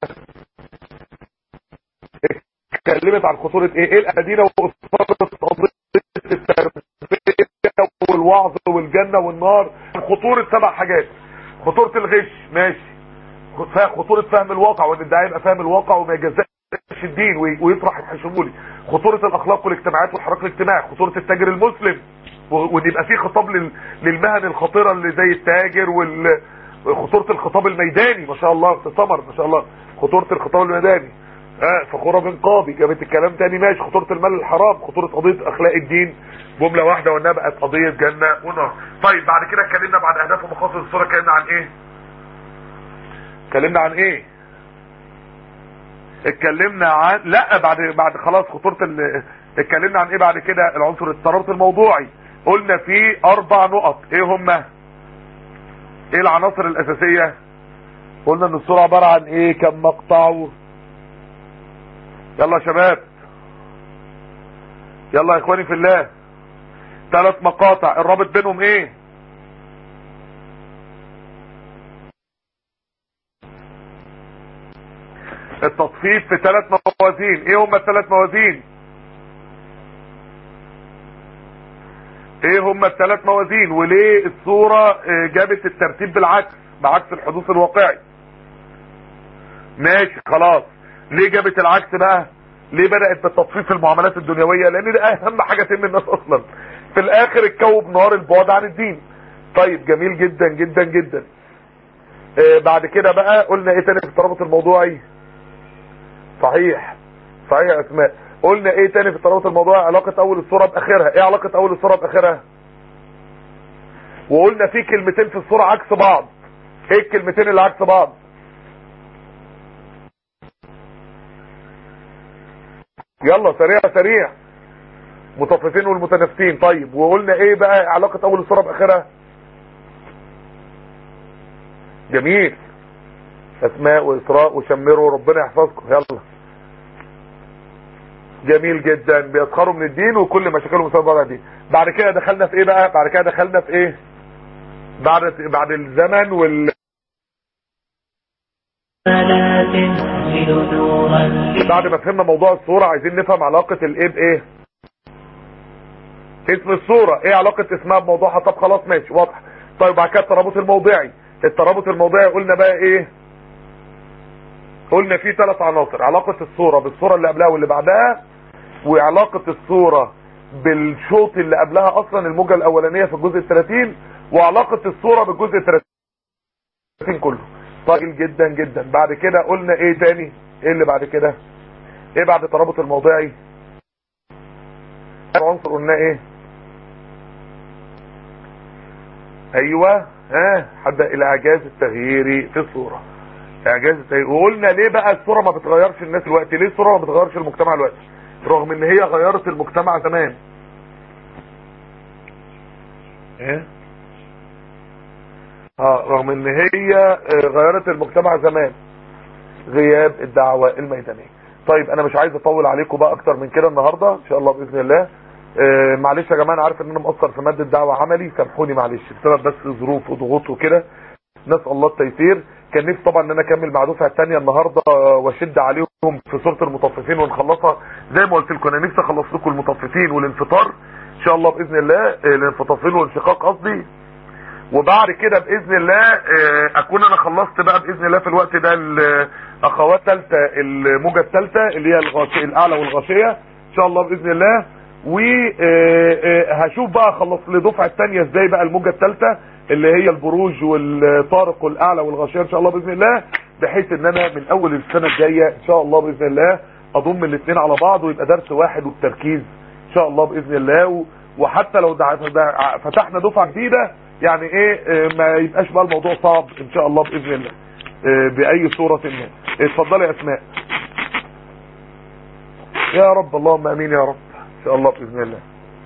[SPEAKER 4] اتكلمت عن خطورة ايه ايه المدينة واصفارة قضية التربية والوعظ والجنة والنار خطورة سبع حاجات خطورة الغش ماشي خطورة فهم الواقع وان الداعي يبقى فاهم الواقع وما يجزاش الدين ويطرح الحشمولي خطورة الاخلاق والاجتماعات والحراك الاجتماعي خطورة التاجر المسلم وان يبقى في خطاب للمهن الخطيرة اللي زي التاجر وال خطورة الخطاب الميداني ما شاء الله في سمر ما شاء الله خطورة الخطاب الميداني اه فخورة بن قاضي جابت الكلام تاني ماشي خطورة المال الحرام خطورة قضية اخلاق الدين جملة واحدة وانها بقت قضية جنة ونار طيب بعد كده اتكلمنا بعد اهداف ومقاصد الصورة اتكلمنا عن ايه اتكلمنا عن ايه اتكلمنا عن لا بعد بعد خلاص خطورة ال... اتكلمنا عن ايه بعد كده العنصر الترابط الموضوعي قلنا فيه اربع نقط ايه هما ايه العناصر الاساسية قلنا ان الصورة عبارة عن ايه كم مقطع يلا يا شباب يلا يا اخواني في الله ثلاث مقاطع الرابط بينهم ايه التصفيف في ثلاث موازين ايه هم الثلاث موازين ايه هم الثلاث موازين وليه الصورة جابت الترتيب بالعكس بعكس الحدوث الواقعي ماشي خلاص ليه جابت العكس بقى ليه بدأت بالتصفيف في المعاملات الدنيوية لان ده اهم حاجة تهم الناس اصلا في الاخر الكوب نار البعد عن الدين طيب جميل جدا جدا جدا آه بعد كده بقى قلنا ايه تاني في الترابط الموضوعي صحيح صحيح يا اسماء قلنا ايه تاني في الترابط الموضوعي علاقة اول الصورة باخرها ايه علاقة اول الصورة باخرها وقلنا في كلمتين في الصورة عكس بعض ايه الكلمتين اللي عكس بعض يلا سريع سريع مطففين والمتنافسين طيب وقلنا ايه بقى علاقة اول الصورة باخرها جميل اسماء واسراء وشمروا ربنا يحفظكم يلا جميل جدا بيسخروا من الدين وكل مشاكلهم بسبب بعض الدين بعد كده دخلنا في ايه بقى بعد كده دخلنا في ايه بعد بعد الزمن وال بعد ما فهمنا موضوع الصورة عايزين نفهم علاقة الايه بايه اسم الصورة ايه علاقة اسمها بموضوعها طب خلاص ماشي واضح طيب بعد كده الترابط الموضعي الترابط الموضعي قلنا بقى ايه قلنا فيه ثلاث عناصر علاقة الصورة بالصورة اللي قبلها واللي بعدها وعلاقة الصورة بالشوط اللي قبلها اصلا الموجة الاولانية في الجزء الثلاثين وعلاقة الصورة بالجزء الثلاثين كله طيب جدا جدا بعد كده قلنا ايه تاني ايه اللي بعد كده ايه بعد الترابط الموضعي عنصر قلنا ايه ايوه ها حد الاعجاز التغييري في الصورة اعجاز التغيير وقلنا ليه بقى الصورة ما بتغيرش الناس الوقت ليه الصورة ما بتغيرش المجتمع الوقت رغم ان هي غيرت المجتمع زمان ايه اه رغم ان هي غيرت المجتمع زمان غياب الدعوة الميدانية طيب انا مش عايز اطول عليكم بقى اكتر من كده النهاردة ان شاء الله باذن الله آه معلش يا جماعه انا عارف ان انا مقصر في ماده دعوه عملي سامحوني معلش بسبب بس ظروف وضغوط وكده نسال الله التيسير كان نفسي طبعا ان انا اكمل مع دفعه الثانيه النهارده واشد عليهم في سوره المطففين ونخلصها زي ما قلت لكم انا نفسي اخلص لكم المطففين والانفطار ان شاء الله باذن الله الانفطافين والانشقاق قصدي وبعد كده باذن الله اكون انا خلصت بقى باذن الله في الوقت ده الاخوات ثالثه الموجه الثالثه اللي هي الغاشيه الاعلى والغاشيه ان شاء الله باذن الله وهشوف بقى اخلص لدفعه الثانيه ازاي بقى الموجه الثالثه اللي هي البروج والطارق والاعلى والغاشيه ان شاء الله باذن الله بحيث ان انا من اول السنه الجايه ان شاء الله باذن الله اضم الاثنين على بعض ويبقى درس واحد وبتركيز ان شاء الله باذن الله وحتى لو فتحنا دفعه جديده يعني ايه ما يبقاش بقى الموضوع صعب ان شاء الله باذن الله باي صوره ما اتفضلي يا اسماء يا رب اللهم امين يا رب ان شاء الله باذن الله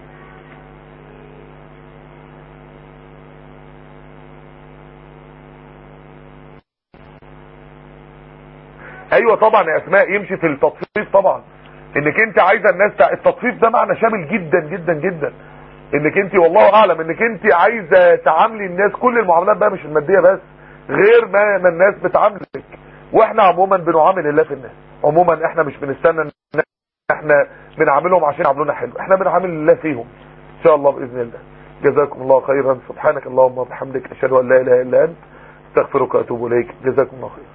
[SPEAKER 4] ايوه طبعا يا اسماء يمشي في التطفيف طبعا انك انت عايزه الناس تع... التطفيف ده معنى شامل جدا جدا جدا انك انت والله اعلم انك انت عايزه تعاملي الناس كل المعاملات بقى مش الماديه بس غير ما, ما الناس بتعاملك واحنا عموما بنعامل الله في الناس عموما احنا مش بنستنى احنا بنعاملهم عشان يعاملونا حلو احنا بنعامل الله فيهم ان شاء الله باذن الله جزاكم الله خيرا سبحانك اللهم وبحمدك اشهد ان لا اله الا انت استغفرك واتوب اليك جزاكم الله خيرا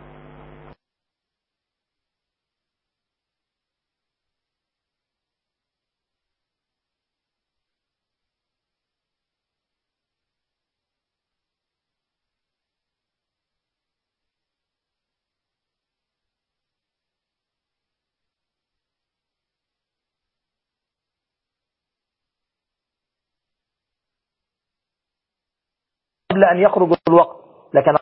[SPEAKER 5] قبل أن يخرج الوقت لكن